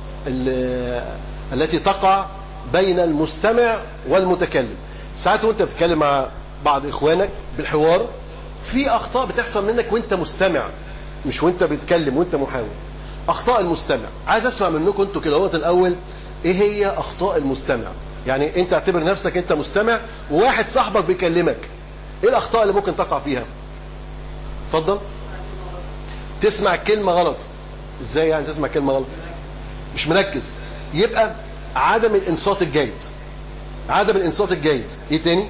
التي تقع بين المستمع والمتكلم ساعات وانت بتتكلم مع بعض إخوانك بالحوار في أخطاء بتحصل منك وانت مستمع مش وانت بتتكلم وانت محاور أخطاء المستمع عايز أسمع منكم انتوا كده وقت الأول ايه هي اخطاء المستمع يعني انت اعتبر نفسك انت مستمع وواحد صاحبك بيكلمك ايه الاخطاء اللي ممكن تقع فيها اتفضل تسمع كلمه غلط ازاي يعني تسمع كلمه غلط مش مركز يبقى عدم الانصات الجيد عدم الانصات الجيد ايه تاني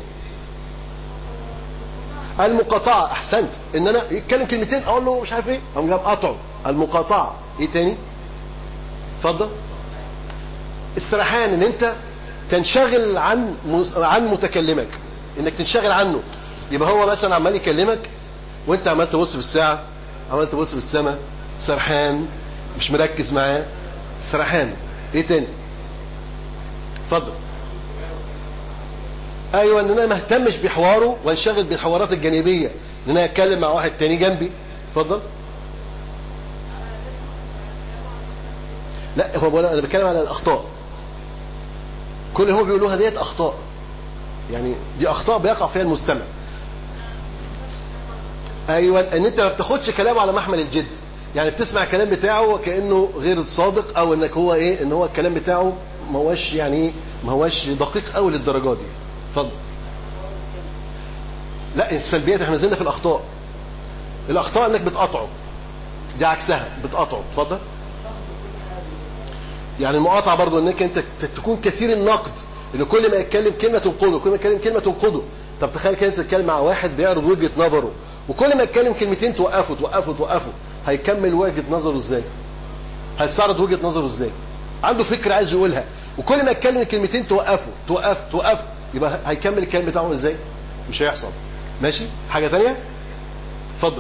المقاطعه احسنت ان انا يتكلم كلمتين اقول له مش عارف ايه اقوم جاي قاطعه المقاطعه ايه تاني اتفضل السرحان ان انت تنشغل عن عن متكلمك انك تنشغل عنه يبقى هو مثلا عمال يكلمك وانت عمال تبص في الساعه عمال تبص في السماء سرحان مش مركز معاه سرحان ايه تاني اتفضل ايوه ان انا ما اهتمش بحواره وانشغل بالحوارات الجانبيه ان انا اتكلم مع واحد تاني جنبي اتفضل لا هو بقول انا بتكلم على الاخطاء كل اللي هو بيقولوها ديت اخطاء يعني دي اخطاء بيقع فيها المستمع ايوه ان انت ما بتاخدش كلامه على محمل الجد يعني بتسمع الكلام بتاعه وكانه غير صادق او انك هو ايه ان هو الكلام بتاعه ما هوش يعني ما هوش دقيق قوي للدرجه دي اتفضل لا السلبيات احنا نزلنا في الاخطاء الاخطاء انك بتقاطعه دي عكسها بتقاطعه اتفضل يعني المقاطعه برضو انك انت تكون كثير النقد ان كل ما يتكلم كلمه تنقده كل ما يتكلم كلمه تنقده طب تخيل كده انت تتكلم مع واحد بيعرض وجهه نظره وكل ما يتكلم كلمتين توقفه توقفه توقفه هيكمل وجهه نظره ازاي هيستعرض وجهه نظره ازاي عنده فكره عايز يقولها وكل ما يتكلم كلمتين توقفه توقفه توقفه يبقى هيكمل الكلام بتاعه ازاي مش هيحصل ماشي حاجه ثانيه اتفضل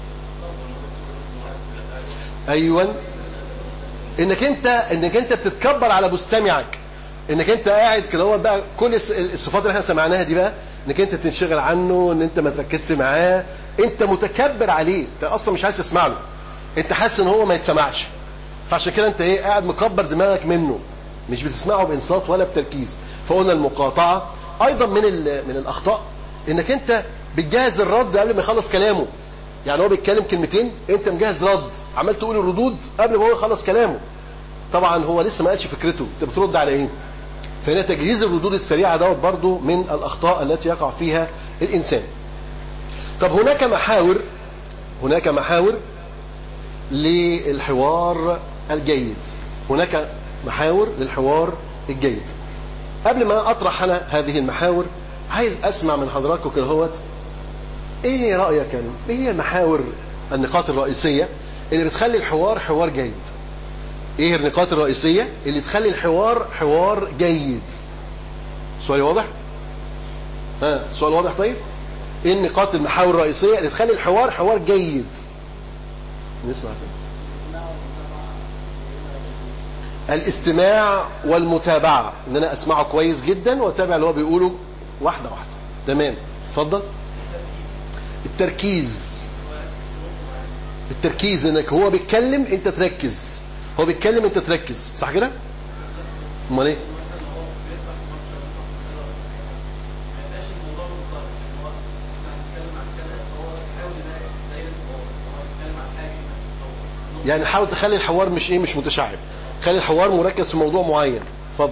ايوه انك انت انك انت بتتكبر على مستمعك انك انت قاعد كده هو بقى كل الصفات اللي احنا سمعناها دي بقى انك انت تنشغل عنه ان انت ما تركزش معاه انت متكبر عليه انت اصلا مش عايز تسمع له انت حاسس ان هو ما يتسمعش فعشان كده انت ايه قاعد مكبر دماغك منه مش بتسمعه بانصات ولا بتركيز فقلنا المقاطعه ايضا من من الاخطاء انك انت بتجهز الرد قبل ما يخلص كلامه يعني هو بيتكلم كلمتين انت مجهز رد عمال تقول الردود قبل ما هو يخلص كلامه طبعا هو لسه ما قالش فكرته انت بترد على ايه فهنا تجهيز الردود السريعه دوت برضه من الاخطاء التي يقع فيها الانسان طب هناك محاور هناك محاور للحوار الجيد هناك محاور للحوار الجيد قبل ما اطرح انا هذه المحاور عايز اسمع من حضراتكم كده هوت ايه رايك يعني ايه هي المحاور النقاط الرئيسيه اللي بتخلي الحوار حوار جيد ايه النقاط الرئيسيه اللي تخلي الحوار حوار جيد سؤال واضح ها سؤال واضح طيب ايه النقاط المحاور الرئيسيه اللي تخلي الحوار حوار جيد نسمع فيه. الاستماع والمتابعه ان انا اسمعه كويس جدا واتابع اللي هو بيقوله واحده واحده تمام اتفضل التركيز التركيز انك هو بيتكلم انت تركز هو بيتكلم انت تركز صح كده امال ايه يعني حاول تخلي الحوار مش ايه مش متشعب خلي الحوار مركز في موضوع معين اتفضل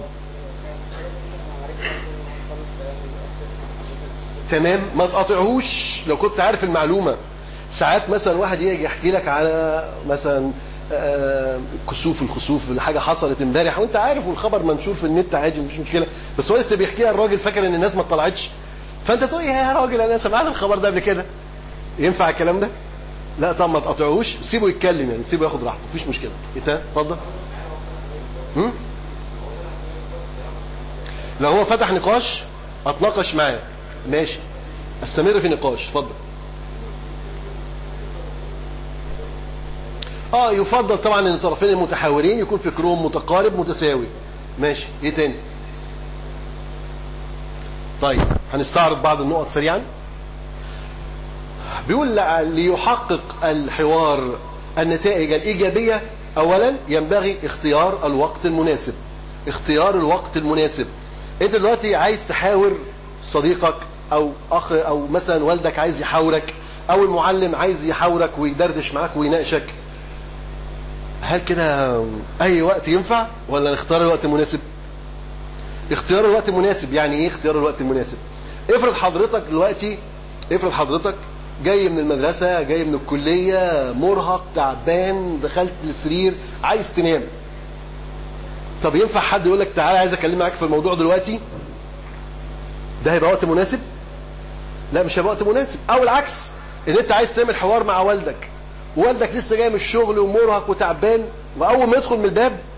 تمام ما تقاطعهوش لو كنت عارف المعلومه ساعات مثلا واحد يجي يحكي لك على مثلا آه، كسوف الخسوف اللي حاجه حصلت امبارح وانت عارف والخبر منشور في النت عادي مفيش مشكله بس هو لسه بيحكيها الراجل فاكر ان الناس ما اطلعتش فانت تقول يا راجل انا سمعت الخبر ده قبل كده ينفع الكلام ده؟ لا طب ما تقاطعوش سيبه يتكلم يعني سيبه ياخد راحته مفيش مشكله انت اتفضل هم؟ لو هو فتح نقاش اتناقش معاه ماشي استمر في نقاش اتفضل اه يفضل طبعا ان الطرفين المتحاورين يكون فكرهم متقارب متساوي ماشي ايه تاني طيب هنستعرض بعض النقط سريعا بيقول ليحقق الحوار النتائج الإيجابية أولا ينبغي اختيار الوقت المناسب اختيار الوقت المناسب انت دلوقتي عايز تحاور صديقك او اخ او مثلا والدك عايز يحاورك او المعلم عايز يحاورك ويدردش معاك ويناقشك هل كده اي وقت ينفع ولا نختار الوقت المناسب اختيار الوقت المناسب يعني ايه اختيار الوقت المناسب افرض حضرتك دلوقتي افرض حضرتك جاي من المدرسة جاي من الكلية مرهق تعبان دخلت السرير عايز تنام طب ينفع حد يقول لك تعالى عايز اكلم معاك في الموضوع دلوقتي ده هيبقى وقت مناسب لا مش هيبقى وقت مناسب او العكس ان انت عايز تعمل حوار مع والدك ووالدك لسه جاي من الشغل ومرهق وتعبان واول ما يدخل من الباب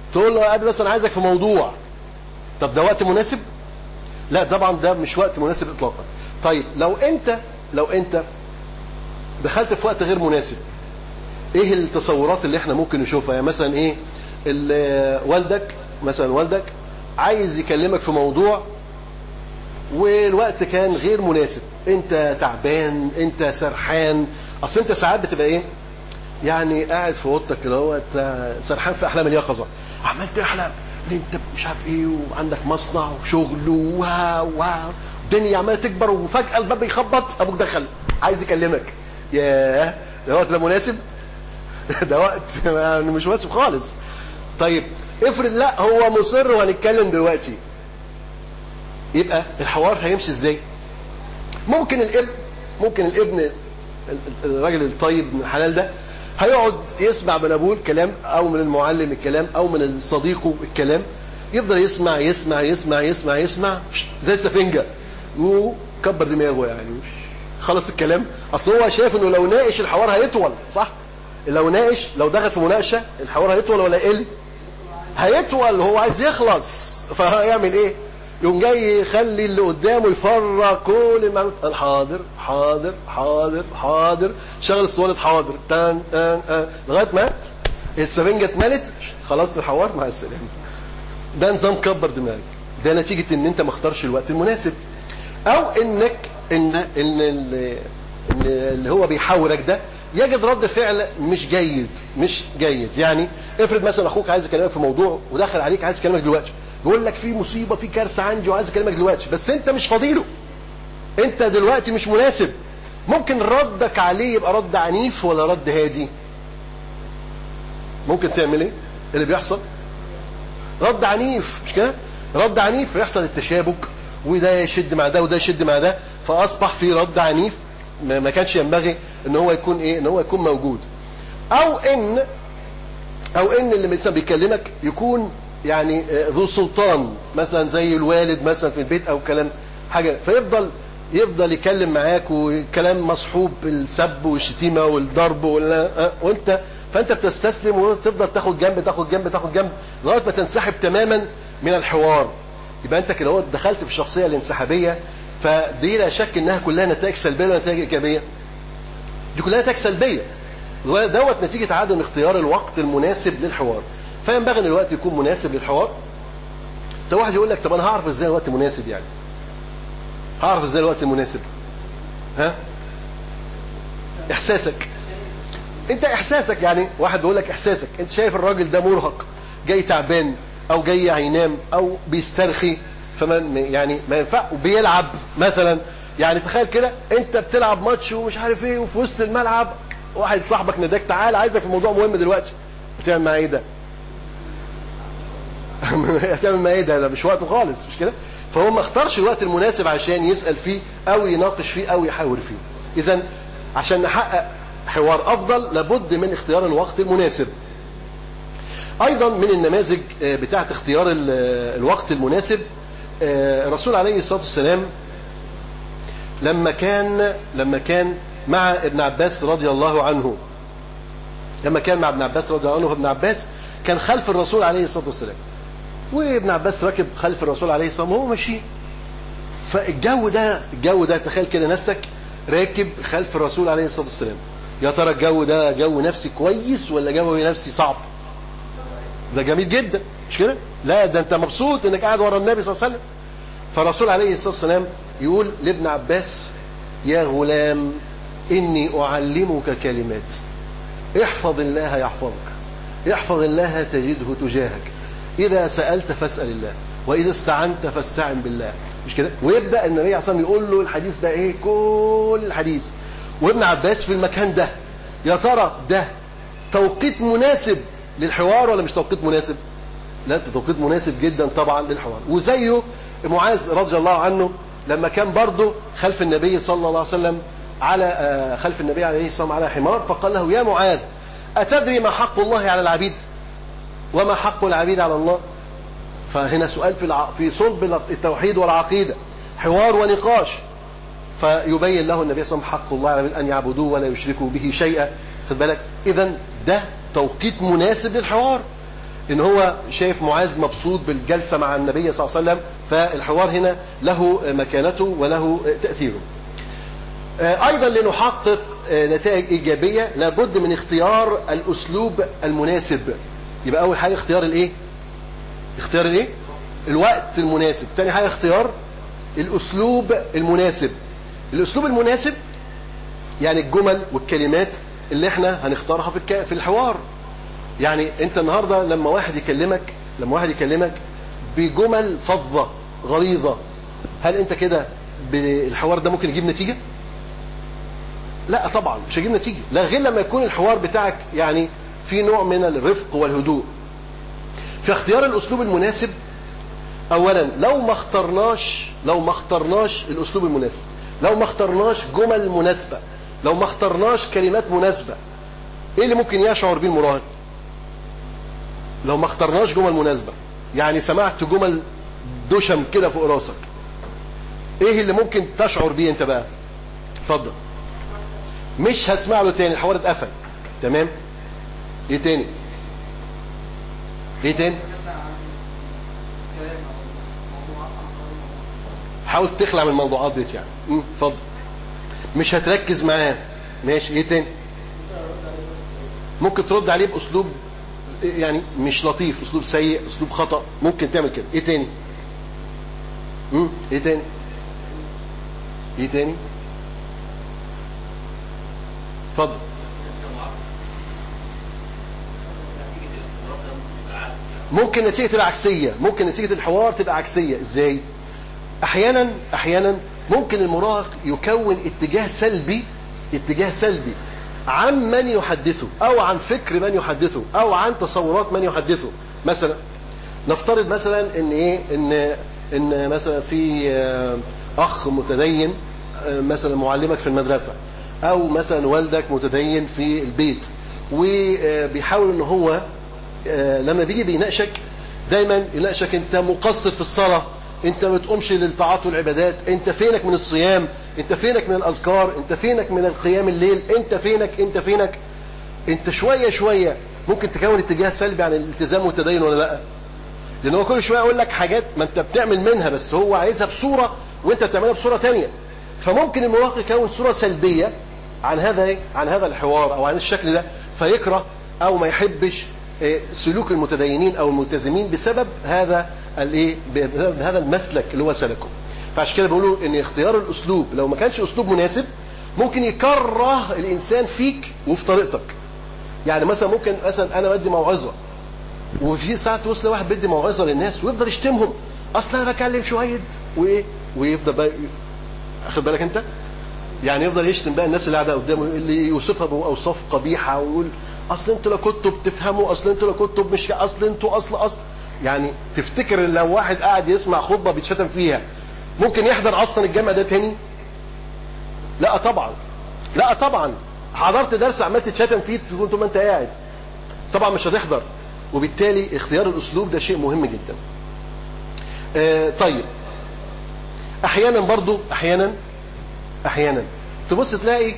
تقول له يا ابي بس انا عايزك في موضوع طب ده وقت مناسب لا طبعا ده مش وقت مناسب اطلاقا طيب لو انت لو انت دخلت في وقت غير مناسب ايه التصورات اللي احنا ممكن نشوفها يعني مثلا ايه ال- والدك مثلا والدك عايز يكلمك في موضوع والوقت كان غير مناسب انت تعبان انت سرحان اصل انت ساعات بتبقى ايه يعني قاعد في اوضتك كده هو سرحان في احلام اليقظه عمال تحلم ان انت مش عارف ايه وعندك مصنع وشغل واو واو الدنيا عماله تكبر وفجاه الباب يخبط ابوك دخل عايز يكلمك ياه ده وقت ده مناسب ده وقت يعني مش مناسب خالص طيب افرض لا هو مصر وهنتكلم دلوقتي يبقى الحوار هيمشي ازاي ممكن الابن ممكن الابن ال- ال- الراجل الطيب من الحلال ده هيقعد يسمع من ابوه الكلام او من المعلم الكلام او من صديقه الكلام يفضل يسمع يسمع يسمع يسمع يسمع زي السفنجه وكبر دماغه يعني خلص الكلام اصل هو شايف انه لو ناقش الحوار هيطول صح لو ناقش لو دخل في مناقشه الحوار هيطول ولا يقل هيطول هو عايز يخلص فهيعمل ايه يقوم جاي يخلي اللي قدامه يفرغ كل المعلومات أنا حاضر حاضر حاضر حاضر شغل اسطوانه حاضر تان تان تان لغايه ما السفنجه اتملت خلصت الحوار مع السلامه ده نظام كبر دماغك ده نتيجه ان انت ما اختارش الوقت المناسب او انك ان ان اللي, اللي هو بيحاورك ده يجد رد فعل مش جيد مش جيد يعني افرض مثلا اخوك عايز يكلمك في موضوع ودخل عليك عايز يكلمك دلوقتي يقول لك في مصيبه في كارثه عندي وعايز اكلمك دلوقتي بس انت مش فاضيله انت دلوقتي مش مناسب ممكن ردك عليه يبقى رد عنيف ولا رد هادي ممكن تعمل ايه اللي بيحصل رد عنيف مش كده رد عنيف يحصل التشابك وده يشد مع ده وده يشد مع ده فاصبح في رد عنيف ما ما كانش ينبغي ان هو يكون ايه ان هو يكون موجود او ان او ان اللي مثلا بيكلمك يكون يعني آه، ذو سلطان مثلا زي الوالد مثلا في البيت او كلام حاجه فيفضل يفضل يتكلم معاك وكلام مصحوب بالسب والشتيمه والضرب ولا آه، وانت فانت بتستسلم وتفضل تاخد جنب تاخد جنب تاخد جنب لغايه ما تنسحب تماما من الحوار يبقى انت كده هو دخلت في الشخصيه الانسحابيه فدي لا شك انها كلها نتائج سلبيه ولا نتائج ايجابيه دي كلها نتائج سلبيه دوت نتيجه عدم اختيار الوقت المناسب للحوار فينبغي ان الوقت يكون مناسب للحوار طب واحد يقول لك طب انا هعرف ازاي الوقت مناسب يعني هعرف ازاي الوقت المناسب ها احساسك انت احساسك يعني واحد بيقول لك احساسك انت شايف الراجل ده مرهق جاي تعبان او جاي هينام او بيسترخي فما يعني ما ينفع وبيلعب مثلا يعني تخيل كده انت بتلعب ماتش ومش عارف ايه وفي وسط الملعب واحد صاحبك نداك تعال عايزك في موضوع مهم دلوقتي هتعمل معاه ايه ده؟ هتعمل معاه ايه ده؟ ده مش وقته خالص مش كده؟ فهو ما اختارش الوقت المناسب عشان يسال فيه او يناقش فيه او يحاور فيه. اذا عشان نحقق حوار افضل لابد من اختيار الوقت المناسب. ايضا من النماذج آه، بتاعه اختيار ال- آه، الوقت المناسب آه، الرسول عليه الصلاه والسلام لما كان لما كان مع ابن عباس رضي الله عنه لما كان مع ابن عباس رضي الله عنه ابن عباس كان خلف الرسول عليه الصلاه والسلام وابن عباس راكب خلف الرسول عليه الصلاه والسلام وهو ماشي فالجو ده الجو ده تخيل كده نفسك راكب خلف الرسول عليه الصلاه والسلام يا ترى الجو ده جو نفسي كويس ولا جو نفسي صعب ده جميل جدا مش كده لا ده انت مبسوط انك قاعد ورا النبي صلى الله عليه وسلم فالرسول عليه الصلاه والسلام يقول لابن عباس يا غلام اني اعلمك كلمات احفظ الله يحفظك احفظ الله تجده تجاهك اذا سالت فاسال الله واذا استعنت فاستعن بالله مش كده ويبدا النبي عليه الصلاه والسلام يقول له الحديث بقى ايه كل الحديث وابن عباس في المكان ده يا ترى ده توقيت مناسب للحوار ولا مش توقيت مناسب لا ده توقيت مناسب جدا طبعا للحوار وزيه معاذ رضي الله عنه لما كان برضه خلف النبي صلى الله عليه وسلم على آه، خلف النبي عليه الصلاه والسلام على حمار فقال له يا معاذ أتدري ما حق الله على العبيد وما حق العبيد على الله فهنا سؤال في الع... في صلب التوحيد والعقيدة حوار ونقاش فيبين له النبي صلى الله عليه وسلم حق الله على العبيد أن يعبدوه ولا يشركوا به شيئا خد بالك إذا ده توقيت مناسب للحوار ان هو شايف معاذ مبسوط بالجلسه مع النبي صلى الله عليه وسلم فالحوار هنا له مكانته وله تاثيره ايضا لنحقق نتائج ايجابيه لابد من اختيار الاسلوب المناسب يبقى اول حاجه اختيار الايه اختيار الايه الوقت المناسب تاني حاجه اختيار الاسلوب المناسب الاسلوب المناسب يعني الجمل والكلمات اللي احنا هنختارها في الك... في الحوار يعني انت النهارده لما واحد يكلمك لما واحد يكلمك بجمل فظه غليظه هل انت كده بالحوار ده ممكن يجيب نتيجه لا طبعا مش هيجيب نتيجه لا غير لما يكون الحوار بتاعك يعني في نوع من الرفق والهدوء في اختيار الاسلوب المناسب اولا لو ما اخترناش لو ما اخترناش الاسلوب المناسب لو ما اخترناش جمل مناسبه لو ما اخترناش كلمات مناسبه ايه اللي ممكن يشعر بيه المراهق لو ما اخترناش جمل مناسبه يعني سمعت جمل دشم كده فوق راسك ايه اللي ممكن تشعر بيه انت بقى اتفضل مش هسمع له تاني الحوار اتقفل تمام ايه تاني ايه تاني حاول تخلع من الموضوعات ديت يعني امم اتفضل مش هتركز معاه ماشي ايه تاني ممكن ترد عليه باسلوب يعني مش لطيف اسلوب سيء اسلوب خطا ممكن تعمل كده ايه تاني امم ايه تاني ايه تاني اتفضل ممكن نتيجة العكسية ممكن نتيجة الحوار تبقى عكسية ازاي احيانا احيانا ممكن المراهق يكون اتجاه سلبي اتجاه سلبي عن من يحدثه او عن فكر من يحدثه او عن تصورات من يحدثه مثلا نفترض مثلا ان ايه ان ان مثلا في اخ متدين مثلا معلمك في المدرسه او مثلا والدك متدين في البيت وبيحاول ان هو لما بيجي بيناقشك دايما يناقشك انت مقصر في الصلاه انت ما بتقومش للطاعات والعبادات انت فينك من الصيام انت فينك من الاذكار انت فينك من القيام الليل انت فينك انت فينك انت شويه شويه ممكن تكون اتجاه سلبي عن الالتزام والتدين ولا لا لان هو كل شويه يقول لك حاجات ما انت بتعمل منها بس هو عايزها بصوره وانت بتعملها بصوره ثانيه فممكن المراهق يكون صوره سلبيه عن هذا ايه عن هذا الحوار او عن الشكل ده فيكره او ما يحبش سلوك المتدينين او الملتزمين بسبب هذا الايه هذا المسلك اللي هو سلكه فعشان كده بيقولوا ان اختيار الاسلوب لو ما كانش اسلوب مناسب ممكن يكره الانسان فيك وفي طريقتك يعني مثلا ممكن مثلا انا بدي موعظه وفي ساعه توصل واحد بدي موعظه للناس ويفضل يشتمهم اصل انا بكلم شويه وايه ويفضل بقى اخد بالك انت يعني يفضل يشتم بقى الناس اللي قاعده قدامه اللي يوصفها باوصاف قبيحه ويقول اصل انتوا لو كنتوا بتفهموا اصل انتوا لو كنتوا مش اصل انتوا اصل اصل يعني تفتكر لو واحد قاعد يسمع خطبه بيتشتم فيها ممكن يحضر اصلا الجامع ده تاني لا طبعا لا طبعا حضرت درس عمال تتشتم فيه تكون طول ما انت قاعد طبعا مش هتحضر وبالتالي اختيار الاسلوب ده شيء مهم جدا آه طيب احيانا برضو احيانا احيانا تبص تلاقي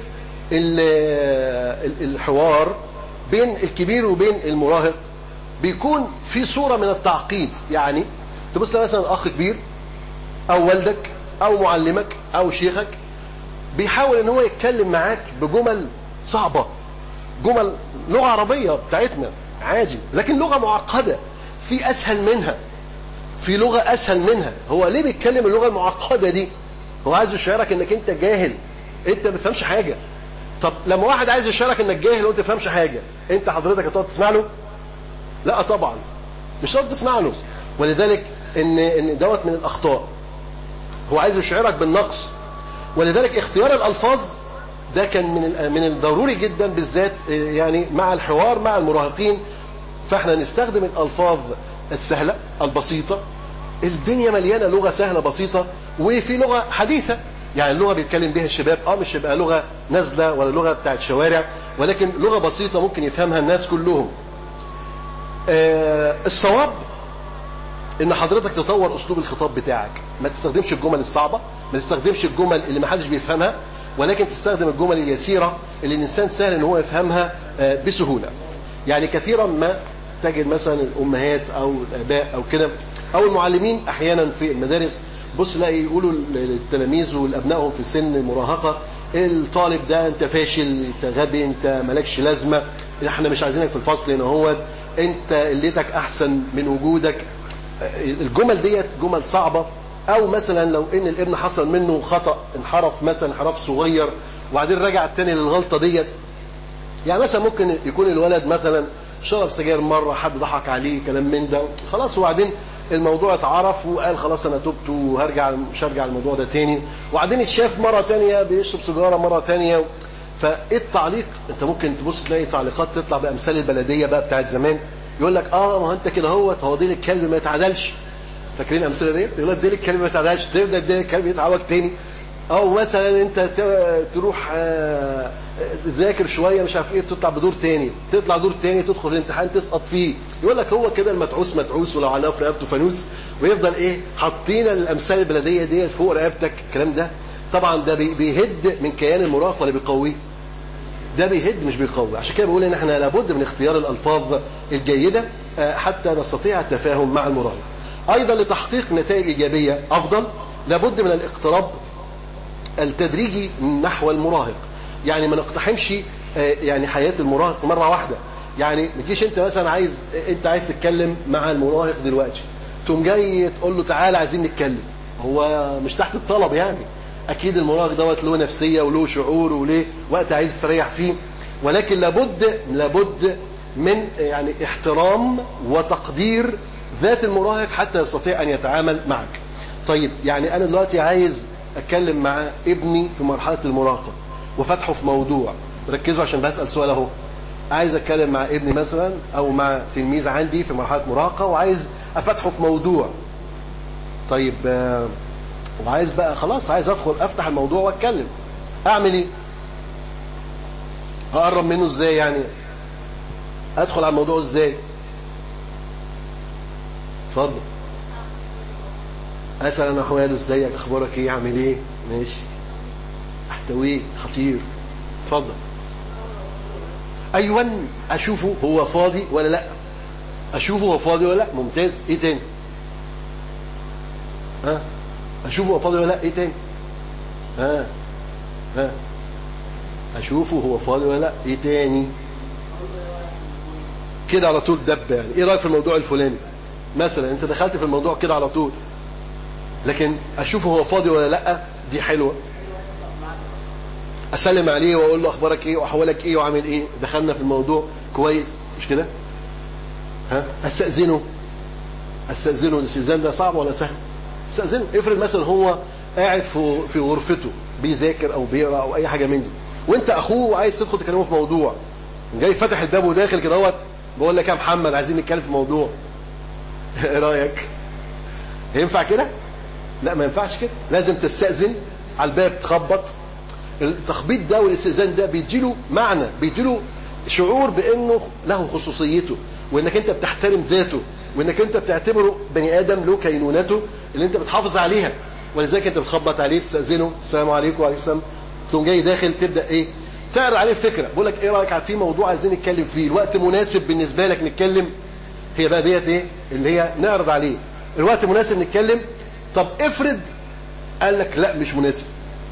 الحوار بين الكبير وبين المراهق بيكون في صورة من التعقيد يعني تبص تلاقي مثلا اخ كبير او والدك او معلمك او شيخك بيحاول ان هو يتكلم معاك بجمل صعبة جمل لغة عربية بتاعتنا عادي لكن لغة معقدة في اسهل منها في لغة اسهل منها هو ليه بيتكلم اللغة المعقدة دي هو عايز يشعرك انك انت جاهل انت ما بتفهمش حاجة طب لما واحد عايز يشعرك انك جاهل وانت ما بتفهمش حاجة انت حضرتك هتقعد تسمع له لا طبعا مش هتقعد تسمع له ولذلك ان ان دوت من الاخطاء هو عايز يشعرك بالنقص ولذلك اختيار الالفاظ ده كان من من الضروري جدا بالذات يعني مع الحوار مع المراهقين فاحنا نستخدم الالفاظ السهله البسيطه الدنيا مليانه لغه سهله بسيطه وفي لغه حديثه يعني اللغه بيتكلم بها الشباب اه مش يبقى لغه نازله ولا لغه بتاعت شوارع ولكن لغه بسيطه ممكن يفهمها الناس كلهم آه الصواب ان حضرتك تطور اسلوب الخطاب بتاعك ما تستخدمش الجمل الصعبه ما تستخدمش الجمل اللي ما حدش بيفهمها ولكن تستخدم الجمل اليسيره اللي الانسان سهل ان هو يفهمها آه بسهوله يعني كثيرا ما تجد مثلا الامهات او الاباء او كده او المعلمين احيانا في المدارس بص لاقي يقولوا للتلاميذ والابنائهم في سن المراهقه الطالب ده انت فاشل انت غبي انت مالكش لازمه احنا مش عايزينك في الفصل هنا هو انت قلتك احسن من وجودك الجمل ديت جمل صعبه او مثلا لو ان الابن حصل منه خطا انحرف مثلا انحراف صغير وبعدين رجع تاني للغلطه ديت يعني مثلا ممكن يكون الولد مثلا شرب سجاير مره حد ضحك عليه كلام من ده خلاص وبعدين الموضوع اتعرف وقال خلاص انا تبت وهرجع مش هرجع الموضوع ده تاني وبعدين اتشاف مره تانية بيشرب سيجاره مره تانية فايه التعليق انت ممكن تبص تلاقي تعليقات تطلع بامثال البلديه بقى بتاعت زمان يقول لك اه ما هو انت كده هوت هو ديل الكلب ما يتعدلش فاكرين الامثله ديت يقول لك ديل الكلب ما يتعدلش تبدا ديل الكلب يتعوج تاني او مثلا انت ت- تروح آه، تذاكر شويه مش عارف ايه تطلع بدور تاني تطلع دور تاني تدخل الامتحان تسقط فيه يقول لك هو كده المتعوس متعوس ولو علقه في رقبته فانوس ويفضل ايه حاطين الامثال البلديه ديت فوق رقبتك الكلام ده طبعا ده بي- بيهد من كيان المراهق ولا بيقويه ده بيهد مش بيقوي عشان كده بقول ان احنا لابد من اختيار الالفاظ الجيده آه، حتى نستطيع التفاهم مع المراهق ايضا لتحقيق نتائج ايجابيه افضل لابد من الاقتراب التدريجي نحو المراهق يعني ما نقتحمش آه، يعني حياه المراهق مره واحده يعني ما تجيش انت مثلا عايز انت عايز تتكلم مع المراهق دلوقتي تقوم جاي تقول له تعالى عايزين نتكلم هو مش تحت الطلب يعني اكيد المراهق دوت له نفسيه وله شعور وليه وقت عايز يستريح فيه ولكن لابد لابد من يعني احترام وتقدير ذات المراهق حتى يستطيع ان يتعامل معك طيب يعني انا دلوقتي عايز اتكلم مع ابني في مرحله المراهقه وفتحه في موضوع ركزوا عشان بسال سؤال اهو عايز اتكلم مع ابني مثلا او مع تلميذ عندي في مرحله مراهقه وعايز افتحه في موضوع طيب آه، وعايز بقى خلاص عايز ادخل افتح الموضوع واتكلم اعمل ايه اقرب منه ازاي يعني ادخل على الموضوع ازاي اتفضل اسال انا احواله ازيك اخبارك ايه اعمل ايه ماشي احتويه خطير اتفضل ايوه اشوفه هو فاضي ولا لا اشوفه هو فاضي ولا لا ممتاز ايه تاني ها اشوفه هو فاضي ولا لا ايه تاني ها ها اشوفه هو فاضي ولا لا ايه تاني كده على طول دب يعني ايه رايك في الموضوع الفلاني مثلا انت دخلت في الموضوع كده على طول لكن اشوفه هو فاضي ولا لا دي حلوه اسلم عليه واقول له اخبارك ايه واحوالك ايه وعامل ايه دخلنا في الموضوع كويس مش كده ها استاذنه استاذنه الاستئذان ده صعب ولا سهل استاذنه افرض مثلا هو قاعد في في غرفته بيذاكر او بيقرا او اي حاجه من دي وانت اخوه وعايز تدخل تكلمه في موضوع جاي فتح الباب وداخل كده اهوت بقول لك يا محمد عايزين نتكلم في موضوع ايه رايك ينفع كده لا ما ينفعش كده لازم تستأذن على الباب تخبط التخبيط ده والاستئذان ده بيديله معنى بيديله شعور بانه له خصوصيته وانك انت بتحترم ذاته وانك انت بتعتبره بني ادم له كينونته اللي انت بتحافظ عليها ولذلك انت بتخبط عليه تستاذنه السلام عليكم وعليكم السلام تقوم جاي داخل تبدا ايه تعرض عليه فكره بقول لك ايه رايك في موضوع عايزين نتكلم فيه الوقت مناسب بالنسبه لك نتكلم هي بقى ديت ايه اللي هي نعرض عليه الوقت مناسب نتكلم طب افرض قال لك لا مش مناسب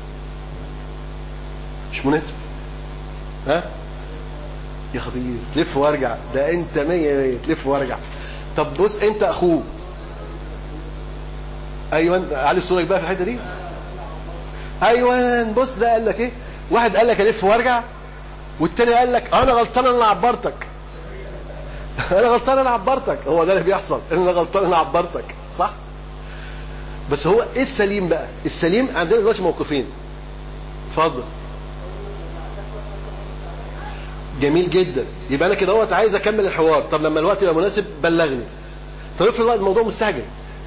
مش مناسب ها يا خطير تلف وارجع ده انت مية مية تلف وارجع طب بص انت اخوه ايوه علي صورك بقى في الحته دي ايوه بص ده قال لك ايه واحد قال لك الف وارجع والتاني قال لك انا غلطان انا عبرتك انا غلطان انا عبرتك هو ده اللي بيحصل انا غلطان انا عبرتك صح بس هو ايه السليم بقى السليم عندنا دلوقتي موقفين اتفضل جميل جدا يبقى انا كده اهوت عايز اكمل الحوار طب لما الوقت يبقى مناسب بلغني طب افرض الوقت الموضوع مستعجل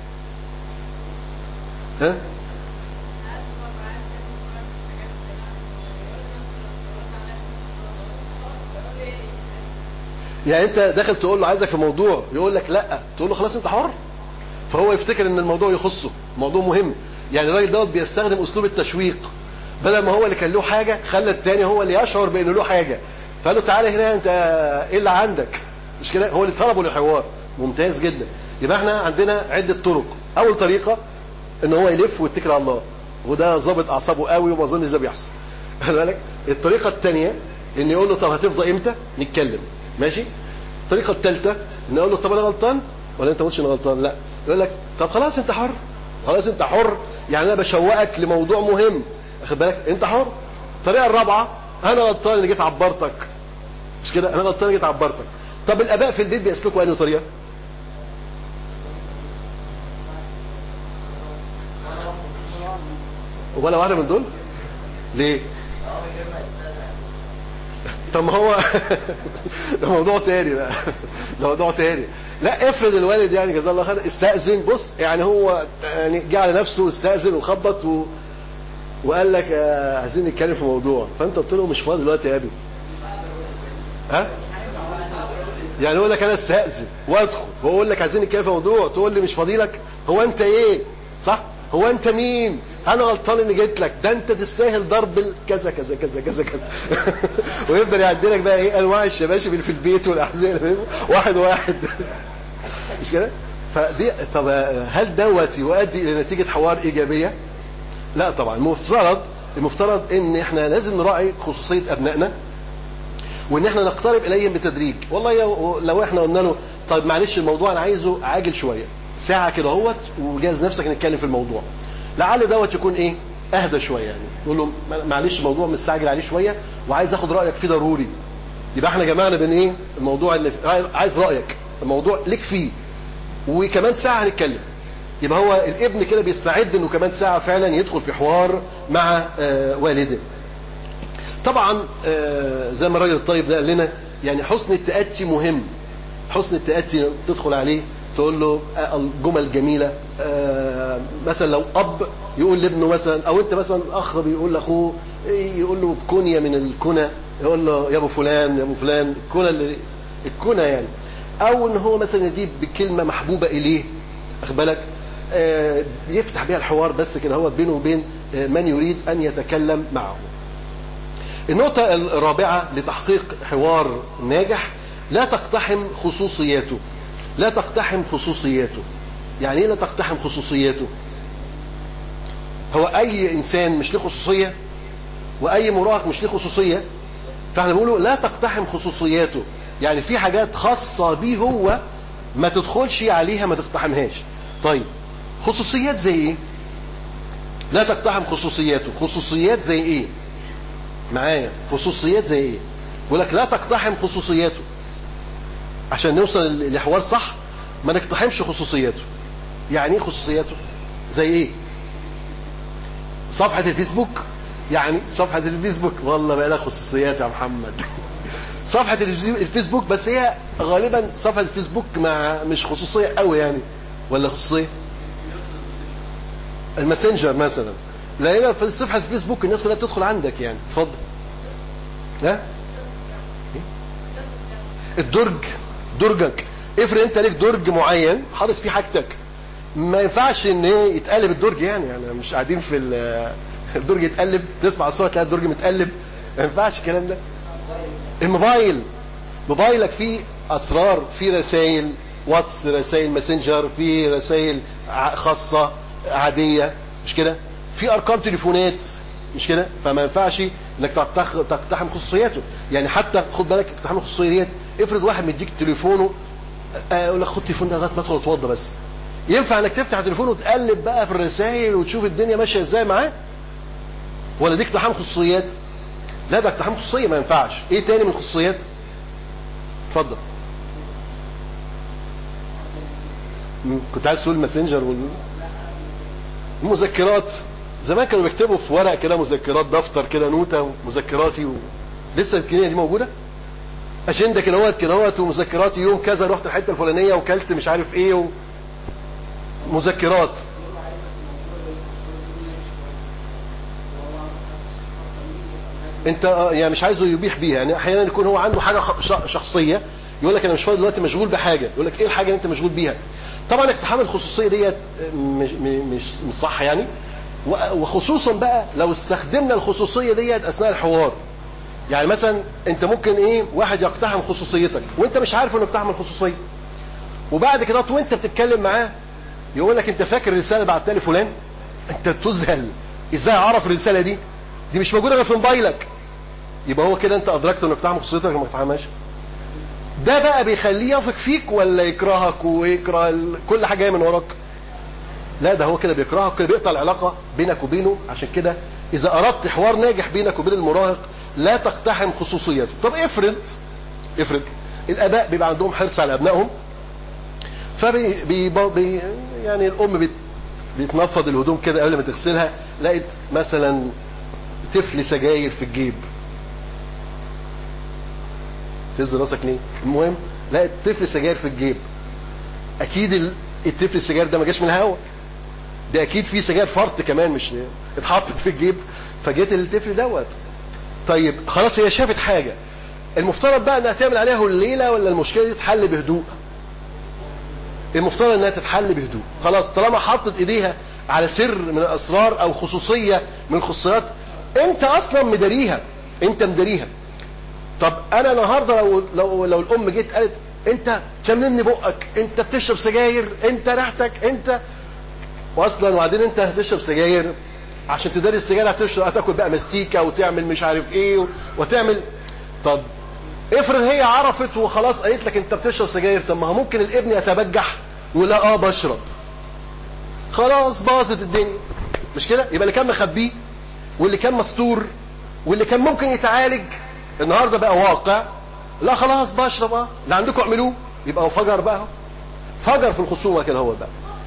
ها يعني انت داخل تقول له عايزك في موضوع يقول لك لا تقول له خلاص انت حر فهو يفتكر ان الموضوع يخصه موضوع مهم يعني الراجل دوت بيستخدم اسلوب التشويق بدل ما هو اللي كان له حاجه خلى التاني هو اللي يشعر بانه له حاجه فقال له تعالى هنا انت ايه اللي عندك مش كده هو اللي طلبه للحوار ممتاز جدا يبقى احنا عندنا عده طرق اول طريقه ان هو يلف ويتكل على الله وده ظابط اعصابه قوي وما اظنش ده بيحصل خلي بالك الطريقه الثانيه ان يقول له طب هتفضى امتى نتكلم ماشي الطريقه الثالثه ان يقول له طب انا غلطان ولا انت ما قلتش انا غلطان لا يقول لك طب خلاص انت حر خلاص انت حر يعني انا بشوقك لموضوع مهم واخد بالك انت حر الطريقه الرابعه انا غلطان اللي جيت عبرتك مش كده انا غلطان اللي جيت عبرتك طب الاباء في البيت بيسلكوا انهي طريقه ولا واحده من دول ليه طب ما هو ده موضوع تاني بقى ده موضوع تاني لا افرض الوالد يعني جزاه الله خير استأذن بص يعني هو يعني جه على نفسه استأذن وخبط و... وقال لك آه عايزين نتكلم في موضوع فانت قلت له مش فاضي دلوقتي يا ابني ها يعني يقول لك انا استأذن وادخل واقول لك عايزين نتكلم في موضوع تقول لي مش فاضي لك هو انت ايه صح هو انت مين انا غلطان اني جيت لك ده انت تستاهل ضرب ال- كذا كذا كذا كذا كذا ويفضل يعدي لك بقى ايه انواع الشباشب اللي في البيت والاحزان واحد واحد مش كده فدي طب هل دوت يؤدي الى نتيجه حوار ايجابيه لا طبعا المفترض المفترض ان احنا لازم نراعي خصوصيه ابنائنا وان احنا نقترب اليهم بتدريج والله يا- لو احنا قلنا له طيب معلش الموضوع انا عايزه عاجل شويه ساعه كده اهوت وجهز نفسك نتكلم في الموضوع لعل دوت يكون ايه اهدى شويه يعني نقول له ما- معلش الموضوع مستعجل عليه شويه وعايز اخد رايك فيه ضروري يبقى احنا جمعنا بين ايه الموضوع اللي في- عايز رايك الموضوع ليك فيه وكمان ساعه هنتكلم يبقى هو الابن كده بيستعد انه كمان ساعه فعلا يدخل في حوار مع آه، والده طبعا آه، زي ما الراجل الطيب ده قال لنا يعني حسن التأتي مهم حسن التأتي تدخل عليه تقول له آه، الجمل جميلة آه، مثلا لو أب يقول لابنه مثلا أو أنت مثلا أخ بيقول لأخوه إيه، يقول له كنية من الكنى يقول له يا أبو فلان يا أبو فلان الكنى اللي الكنى يعني أو إن هو مثلا يجيب بكلمة محبوبة إليه أخد بالك آه، يفتح بيها الحوار بس كده هو بينه وبين آه، من يريد أن يتكلم معه النقطة الرابعة لتحقيق حوار ناجح لا تقتحم خصوصياته لا تقتحم خصوصياته يعني ايه لا تقتحم خصوصياته هو اي انسان مش له خصوصية واي مراهق مش له خصوصية فاحنا بنقوله لا تقتحم خصوصياته يعني في حاجات خاصة بيه هو ما تدخلش عليها ما تقتحمهاش طيب خصوصيات زي ايه لا تقتحم خصوصياته خصوصيات زي ايه معايا خصوصيات زي ايه بيقول لك لا تقتحم خصوصياته عشان نوصل لحوار صح ما نقتحمش خصوصياته يعني ايه خصوصياته زي ايه صفحة الفيسبوك يعني صفحة الفيسبوك والله بقى لها خصوصيات يا محمد صفحة الفيسبوك بس هي غالبا صفحة الفيسبوك مع مش خصوصية قوي يعني ولا خصوصية الماسنجر مثلا لقينا في صفحة الفيسبوك الناس كلها بتدخل عندك يعني اتفضل ها إيه؟ الدرج درجك افرض انت ليك درج معين حاطط فيه حاجتك ما ينفعش ان ايه يتقلب الدرج يعني يعني مش قاعدين في ال- الدرج يتقلب تسمع الصوت تلاقي الدرج متقلب ما ينفعش الكلام ده الموبايل موبايلك فيه اسرار فيه رسائل واتس رسائل ماسنجر فيه رسائل ع- خاصه عاديه مش كده في ارقام تليفونات مش كده فما ينفعش انك تقتح- تقتحم خصوصياته يعني حتى خد بالك اقتحام الخصوصيه ديت افرض واحد مديك تليفونه آه، يقول لك خد تليفون ده لغايه ما ادخل اتوضى بس ينفع انك تفتح تليفونه وتقلب بقى في الرسائل وتشوف الدنيا ماشيه ازاي معاه ولا دي اقتحام خصوصيات لا ده اقتحام خصوصيه ما ينفعش ايه تاني من الخصوصيات اتفضل مم، كنت عايز تقول ماسنجر وال مذكرات زمان كانوا بيكتبوا في ورق كده مذكرات دفتر كده نوتة مذكراتي و... لسه الكنية دي موجودة أجندة كده اهوت كده اهوت ومذكراتي يوم كذا رحت الحتة الفلانية وكلت مش عارف ايه و... مذكرات انت آه، يعني مش عايزه يبيح بيها يعني احيانا يكون هو عنده حاجه خ- ش- شخصيه يقول لك انا مش فاضي دلوقتي مشغول بحاجه يقول لك ايه الحاجه اللي انت مشغول بيها طبعا اقتحام الخصوصيه ديت آه، مش م- مش مش صح يعني و- وخصوصا بقى لو استخدمنا الخصوصيه ديت اثناء الحوار يعني مثلا انت ممكن ايه واحد يقتحم خصوصيتك وانت مش عارف انه اقتحم الخصوصيه وبعد كده وانت بتتكلم معاه يقول لك انت فاكر الرساله اللي بعتها لي فلان انت تذهل ازاي عرف الرساله دي دي مش موجوده غير في موبايلك يبقى هو كده انت ادركت انه اقتحم خصوصيتك ولا ما اقتحمهاش ده بقى بيخليه يثق فيك ولا يكرهك ويكره ال... كل حاجه جايه من وراك لا ده هو كده بيكرهك كده بيقطع العلاقه بينك وبينه عشان كده اذا اردت حوار ناجح بينك وبين المراهق لا تقتحم خصوصيته طب افرض افرض الاباء بيبقى عندهم حرص على ابنائهم فبي بي بي يعني الام بت بتنفض الهدوم كده قبل ما تغسلها لقيت مثلا طفل سجاير في الجيب تهز راسك ليه المهم لقيت طفل سجاير في الجيب اكيد ال- الطفل السجاير ده ما جاش من الهوا ده اكيد في سجاير فرط كمان مش اتحطت في الجيب فجيت الطفل دوت طيب خلاص هي شافت حاجه المفترض بقى انها تعمل عليها الليله ولا المشكله دي تتحل بهدوء المفترض انها تتحل بهدوء خلاص طالما حطت ايديها على سر من الاسرار او خصوصيه من الخصوصيات انت اصلا مداريها انت مداريها طب انا النهارده لو لو لو الام جيت قالت انت شممني بقك انت بتشرب سجاير انت ريحتك انت واصلا وبعدين انت هتشرب سجاير عشان تداري السجاير هتشرب هتاكل بقى مستيكه وتعمل مش عارف ايه وتعمل طب افرض هي عرفت وخلاص قالت لك انت بتشرب سجاير طب ما هو ممكن الابن يتبجح ولا اه بشرب خلاص باظت الدنيا مش كده يبقى اللي كان مخبيه واللي كان مستور واللي كان ممكن يتعالج النهارده بقى واقع لا خلاص بشرب اه اللي عندكم اعملوه يبقى هو فجر بقى فجر في الخصومه كده هو بقى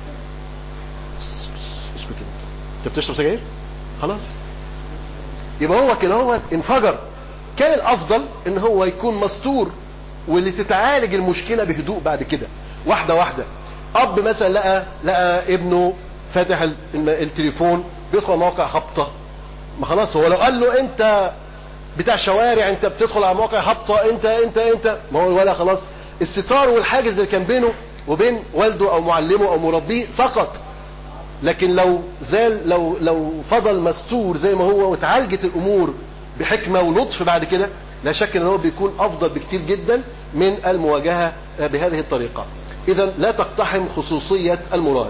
اسكت انت انت بتشرب سجاير خلاص يبقى هو كده هو انفجر كان الافضل ان هو يكون مستور واللي تتعالج المشكله بهدوء بعد كده واحده واحده اب مثلا لقى لقى ابنه فاتح ال- الم- التليفون بيدخل مواقع هابطه ما خلاص هو لو قال له انت بتاع شوارع انت بتدخل على مواقع هابطه انت انت انت ما هو ولا خلاص الستار والحاجز اللي كان بينه وبين والده او معلمه او مربيه سقط لكن لو زال لو لو فضل مستور زي ما هو وتعالجت الامور بحكمه ولطف بعد كده لا شك ان هو بيكون افضل بكتير جدا من المواجهه بهذه الطريقه. اذا لا تقتحم خصوصيه المراهق.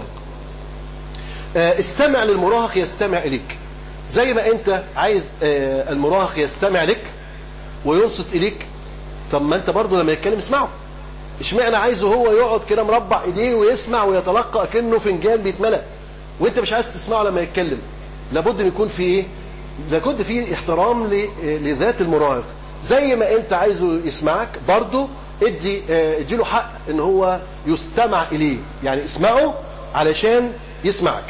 آه، استمع للمراهق يستمع اليك. زي ما انت عايز آه، المراهق يستمع لك وينصت اليك طب ما انت برضه لما يتكلم اسمعه. اشمعنى عايزه هو يقعد كده مربع ايديه ويسمع ويتلقى كأنه فنجان بيتملى وانت مش عايز تسمعه لما يتكلم لابد ان يكون في ايه لابد في احترام ل- لذات المراهق زي ما انت عايزه يسمعك برضه ادي اه، ادي له حق ان هو يستمع اليه يعني اسمعه علشان يسمعك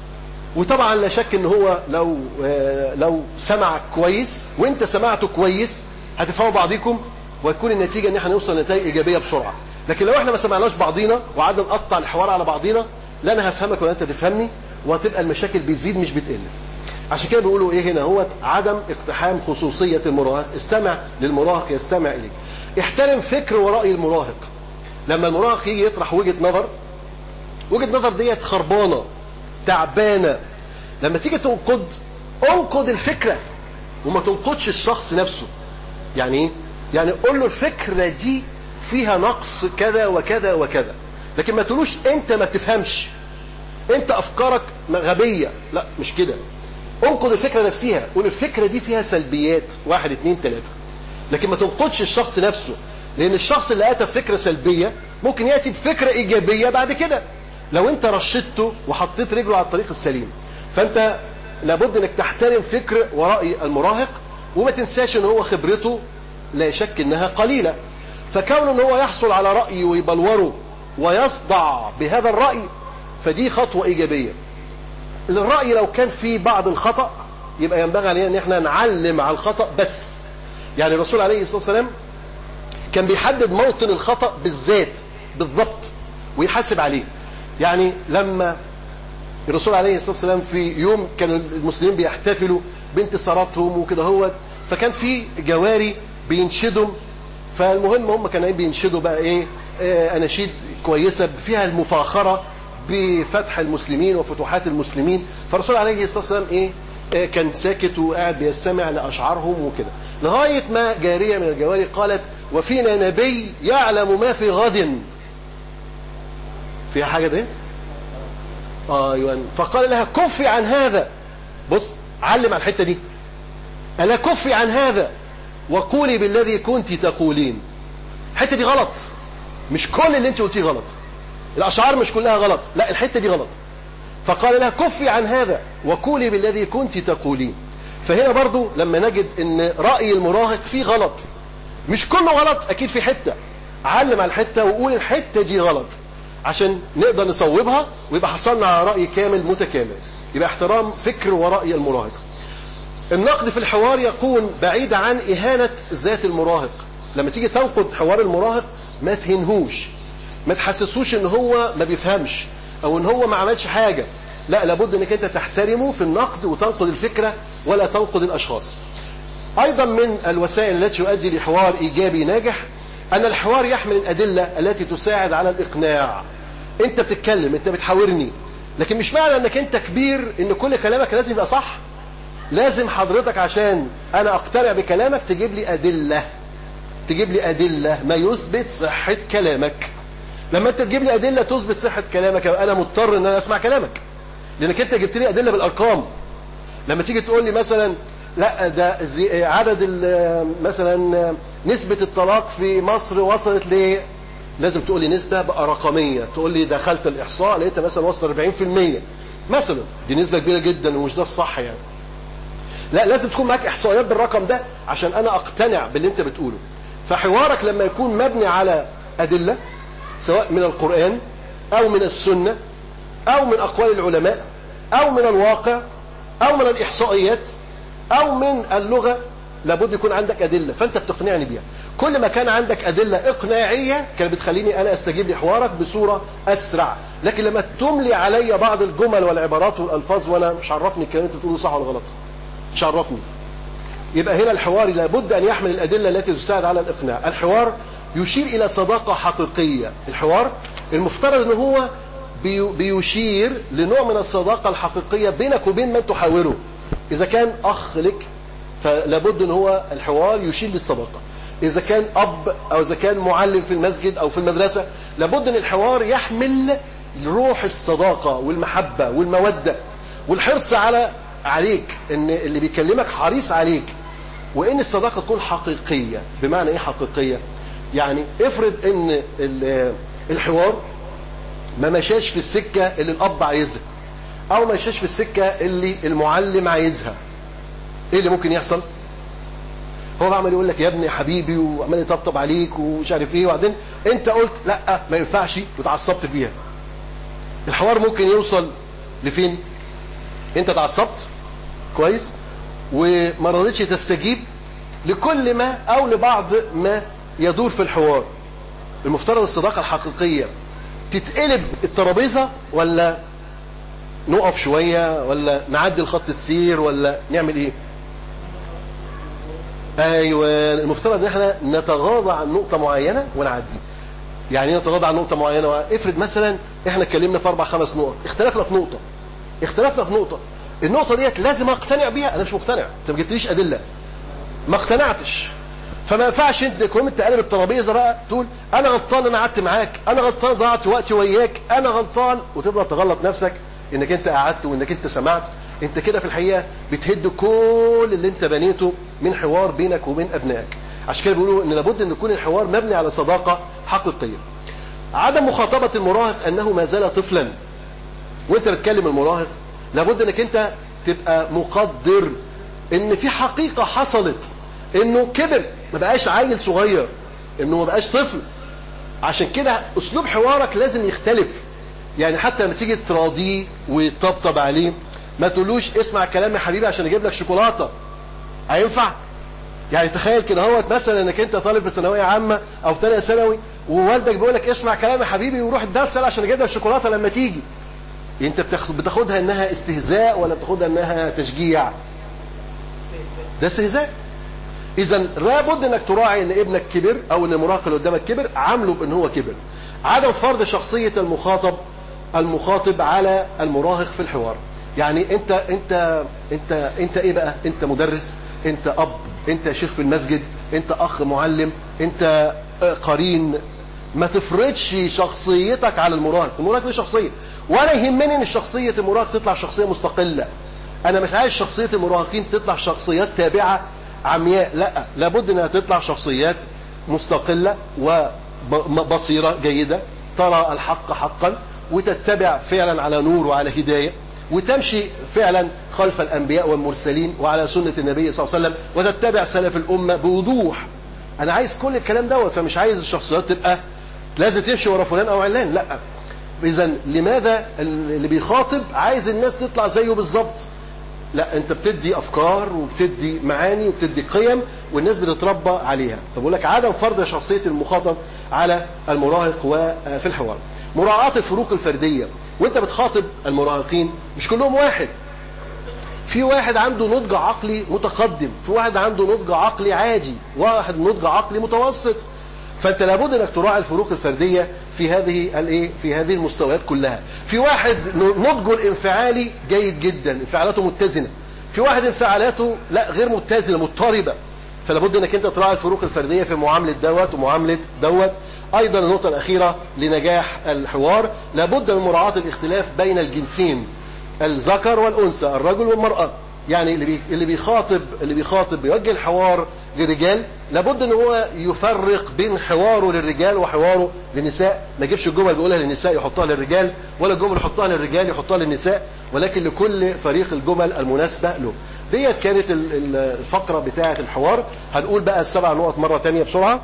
وطبعا لا شك ان هو لو آه، لو سمعك كويس وانت سمعته كويس هتفهموا بعضيكم وتكون النتيجه ان احنا نوصل لنتائج ايجابيه بسرعه لكن لو احنا ما سمعناش بعضينا وقعدنا نقطع الحوار على بعضينا لا انا هفهمك ولا انت تفهمني وهتبقى المشاكل بتزيد مش بتقل عشان كده بيقولوا ايه هنا هو عدم اقتحام خصوصيه المراهق استمع للمراهق يستمع اليك احترم فكر ورأي المراهق لما المراهق يجي يطرح وجهه نظر وجهه نظر ديت خربانه تعبانه لما تيجي تنقد انقد الفكره وما تنقدش الشخص نفسه يعني ايه يعني قول له الفكره دي فيها نقص كذا وكذا وكذا لكن ما تقولوش انت ما بتفهمش انت افكارك غبيه لا مش كده انقد الفكره نفسها قول الفكره دي فيها سلبيات واحد اتنين تلاته لكن ما تنقدش الشخص نفسه لان الشخص اللي اتى بفكره سلبيه ممكن ياتي بفكره ايجابيه بعد كده لو انت رشدته وحطيت رجله على الطريق السليم فانت لابد انك تحترم فكر وراي المراهق وما تنساش ان هو خبرته لا شك انها قليله فكون ان هو يحصل على راي ويبلوره ويصدع بهذا الراي فدي خطوه ايجابيه الراي لو كان فيه بعض الخطا يبقى ينبغي علينا ان احنا نعلم على الخطا بس يعني الرسول عليه الصلاه والسلام كان بيحدد موطن الخطا بالذات بالضبط ويحاسب عليه يعني لما الرسول عليه الصلاه والسلام في يوم كانوا المسلمين بيحتفلوا بانتصاراتهم وكده هو فكان في جواري بينشدوا فالمهم هم كانوا بينشدوا بقى ايه آه اناشيد كويسه فيها المفاخره بفتح المسلمين وفتوحات المسلمين فالرسول عليه الصلاه والسلام ايه آه، كان ساكت وقاعد بيستمع لأشعارهم وكده لغاية ما جارية من الجواري قالت وفينا نبي يعلم ما في غد فيها حاجة ديت ايوه فقال لها كفي عن هذا بص علم على الحتة دي ألا كفي عن هذا وقولي بالذي كنت تقولين الحتة دي غلط مش كل اللي انت قلتيه غلط الأشعار مش كلها غلط لا الحتة دي غلط فقال لها كفي عن هذا وقولي بالذي كنت تقولين فهنا برضو لما نجد ان رأي المراهق فيه غلط مش كله غلط اكيد في حتة علم على الحتة وقول الحتة دي غلط عشان نقدر نصوبها ويبقى حصلنا على رأي كامل متكامل يبقى احترام فكر ورأي المراهق النقد في الحوار يكون بعيد عن إهانة ذات المراهق لما تيجي تنقد حوار المراهق ما تهنهوش ما تحسسوش ان هو ما بيفهمش او ان هو ما عملش حاجة لا لابد انك انت تحترمه في النقد وتنقد الفكرة ولا تنقد الاشخاص ايضا من الوسائل التي يؤدي لحوار ايجابي ناجح ان الحوار يحمل الادلة التي تساعد على الاقناع انت بتتكلم انت بتحاورني لكن مش معنى انك انت كبير ان كل كلامك لازم يبقى صح لازم حضرتك عشان انا اقتنع بكلامك تجيب لي ادله تجيب لي ادله ما يثبت صحه كلامك لما انت تجيب لي ادله تثبت صحه كلامك يبقى انا مضطر ان انا اسمع كلامك لانك انت جبت لي ادله بالارقام لما تيجي تقول لي مثلا لا ده زي عدد ال- مثلا نسبه الطلاق في مصر وصلت ل لازم تقول لي نسبه بقى رقميه تقول لي دخلت الاحصاء لقيتها مثلا وصلت 40% مثلا دي نسبه كبيره جدا ومش ده الصح يعني لا لازم تكون معاك احصائيات بالرقم ده عشان انا اقتنع باللي انت بتقوله فحوارك لما يكون مبني على ادله سواء من القران او من السنه او من اقوال العلماء او من الواقع او من الاحصائيات او من اللغه لابد يكون عندك ادله فانت بتقنعني بيها كل ما كان عندك ادله اقناعيه كانت بتخليني انا استجيب لحوارك بصوره اسرع لكن لما تملي علي بعض الجمل والعبارات والالفاظ وانا مش عرفني الكلام اللي انت بتقوله صح ولا غلط مش عرفني يبقى هنا الحوار لابد أن يحمل الأدلة التي تساعد على الإقناع الحوار يشير إلى صداقة حقيقية الحوار المفترض أنه هو بي- بيشير لنوع من الصداقة الحقيقية بينك وبين من تحاوره إذا كان أخ لك فلابد أن هو الحوار يشير للصداقة إذا كان أب أو إذا كان معلم في المسجد أو في المدرسة لابد أن الحوار يحمل روح الصداقة والمحبة والمودة والحرص على عليك ان اللي بيكلمك حريص عليك وان الصداقه تكون حقيقيه بمعنى ايه حقيقيه يعني افرض ان ال- الحوار ما مشاش في السكه اللي الاب عايزها او ما مشاش في السكه اللي المعلم عايزها ايه اللي ممكن يحصل هو عمال يقول لك يا ابني حبيبي وعمال يطبطب عليك ومش عارف ايه وبعدين انت قلت لا ما ينفعش وتعصبت فيها الحوار ممكن يوصل لفين انت اتعصبت كويس وما رضيتش تستجيب لكل ما او لبعض ما يدور في الحوار المفترض الصداقه الحقيقيه تتقلب الترابيزه ولا نقف شويه ولا نعدل خط السير ولا نعمل ايه ايوه المفترض ان احنا نتغاضى عن نقطه معينه ونعدي يعني ايه نتغاضى عن نقطه معينه افرض مثلا احنا اتكلمنا في اربع خمس نقط اختلفنا في نقطه اختلفنا في نقطه النقطه ديت لازم اقتنع بيها انا مش مقتنع انت ما جبتليش ادله ما اقتنعتش فما ينفعش انت تكون انت قلب الترابيزه بقى تقول انا غلطان انا قعدت معاك انا غلطان ضيعت وقتي وياك انا غلطان وتفضل تغلط نفسك انك انت قعدت وانك انت سمعت انت كده في الحقيقه بتهد كل اللي انت بنيته من حوار بينك وبين ابنائك عشان كده بيقولوا ان لابد ان يكون الحوار مبني على صداقه حقيقيه عدم مخاطبه المراهق انه ما زال طفلا وانت بتكلم المراهق لابد انك انت تبقى مقدر ان في حقيقة حصلت انه كبر ما بقاش عيل صغير انه ما بقاش طفل عشان كده اسلوب حوارك لازم يختلف يعني حتى لما تيجي تراضيه وتطبطب عليه ما تقولوش اسمع كلام يا حبيبي عشان اجيب لك شوكولاته هينفع يعني تخيل كده هو مثلا انك انت طالب في ثانويه عامه او في ثانيه ثانوي ووالدك بيقول لك اسمع كلام يا حبيبي وروح الدرس يلا عشان اجيب لك شوكولاته لما تيجي انت بتاخد- بتاخدها انها استهزاء ولا بتاخدها انها تشجيع ده استهزاء اذا لابد انك تراعي ان ابنك كبر او ان المراهق اللي قدامك كبر عامله بان هو كبر عدم فرض شخصيه المخاطب المخاطب على المراهق في الحوار يعني انت انت انت انت ايه بقى انت مدرس انت اب انت شيخ في المسجد انت اخ معلم انت آه، قرين ما تفرضش شخصيتك على المراهق المراهق له شخصيه ولا يهمني ان شخصيه المراهق تطلع شخصيه مستقله انا مش عايز شخصيه المراهقين تطلع شخصيات تابعه عمياء لا لابد انها تطلع شخصيات مستقله وبصيره جيده ترى الحق حقا وتتبع فعلا على نور وعلى هدايه وتمشي فعلا خلف الانبياء والمرسلين وعلى سنه النبي صلى الله عليه وسلم وتتبع سلف الامه بوضوح انا عايز كل الكلام دوت فمش عايز الشخصيات تبقى لازم تمشي ورا فلان او علان لا اذا لماذا اللي بيخاطب عايز الناس تطلع زيه بالظبط لا انت بتدي افكار وبتدي معاني وبتدي قيم والناس بتتربى عليها طب بقول لك عدم فرض شخصيه المخاطب على المراهق وفي الحوار مراعاه الفروق الفرديه وانت بتخاطب المراهقين مش كلهم واحد في واحد عنده نضج عقلي متقدم في واحد عنده نضج عقلي عادي واحد نضج عقلي متوسط فانت لابد انك تراعي الفروق الفرديه في هذه الايه في هذه المستويات كلها في واحد نضجه الانفعالي جيد جدا انفعالاته متزنه في واحد انفعالاته لا غير متزنه مضطربه فلابد انك انت تراعي الفروق الفرديه في معامله دوت ومعامله دوت ايضا النقطه الاخيره لنجاح الحوار لابد من مراعاه الاختلاف بين الجنسين الذكر والانثى الرجل والمراه يعني اللي بي اللي بيخاطب اللي بيخاطب بيوجه الحوار للرجال لابد ان هو يفرق بين حواره للرجال وحواره للنساء ما يجيبش الجمل بيقولها للنساء يحطها للرجال ولا الجمل يحطها للرجال يحطها للنساء ولكن لكل فريق الجمل المناسبه له ديت كانت الفقره بتاعه الحوار هنقول بقى السبع نقط مره تانية بسرعه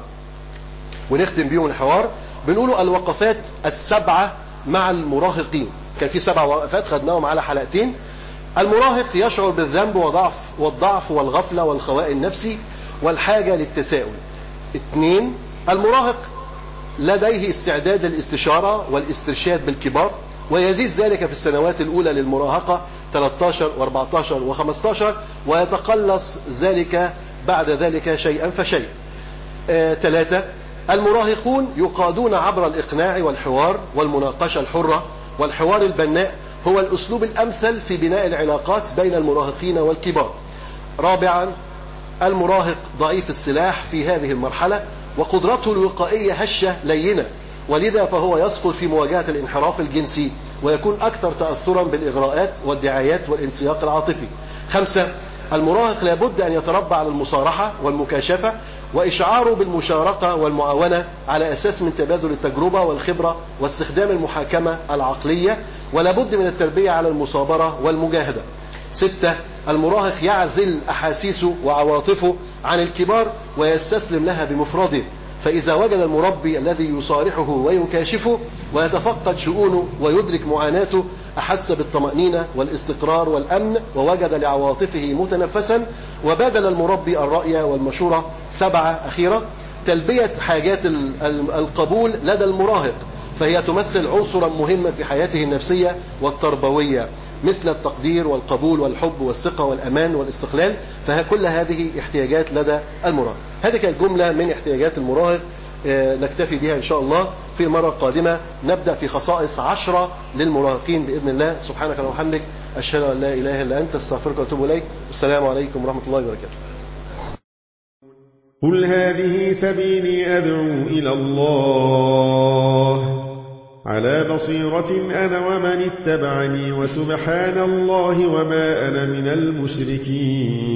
ونختم بيهم الحوار بنقولوا الوقفات السبعه مع المراهقين كان في سبع وقفات خدناهم على حلقتين المراهق يشعر بالذنب وضعف والضعف والغفلة والخواء النفسي والحاجة للتساؤل اثنين المراهق لديه استعداد للاستشارة والاسترشاد بالكبار ويزيد ذلك في السنوات الأولى للمراهقة 13 و14 و15 ويتقلص ذلك بعد ذلك شيئا فشيء آه، ثلاثة المراهقون يقادون عبر الإقناع والحوار والمناقشة الحرة والحوار البناء هو الأسلوب الأمثل في بناء العلاقات بين المراهقين والكبار رابعا المراهق ضعيف السلاح في هذه المرحلة وقدرته الوقائية هشة لينة ولذا فهو يسقط في مواجهة الانحراف الجنسي ويكون أكثر تأثرا بالإغراءات والدعايات والانسياق العاطفي خمسة المراهق لابد أن يتربى على المصارحة والمكاشفة وإشعاره بالمشاركة والمعاونة على أساس من تبادل التجربة والخبرة واستخدام المحاكمة العقلية ولابد من التربية على المصابرة والمجاهدة ستة المراهق يعزل أحاسيسه وعواطفه عن الكبار ويستسلم لها بمفرده فإذا وجد المربي الذي يصارحه ويكاشفه ويتفقد شؤونه ويدرك معاناته أحس بالطمأنينة والاستقرار والأمن ووجد لعواطفه متنفسا وبادل المربي الرأي والمشورة سبعة أخيرة تلبية حاجات القبول لدى المراهق فهي تمثل عنصرا مهما في حياته النفسية والتربوية مثل التقدير والقبول والحب والثقة والأمان والاستقلال فكل هذه احتياجات لدى المراهق هذه كانت جملة من احتياجات المراهق آه، نكتفي بها إن شاء الله في المرة القادمة نبدأ في خصائص عشرة للمراهقين بإذن الله سبحانك اللهم وبحمدك أشهد أن لا إله إلا أنت استغفرك وأتوب إليك السلام عليكم ورحمة الله وبركاته قل هذه سبيلي أدعو إلى الله على بصيرة أنا ومن اتبعني وسبحان الله وما أنا من المشركين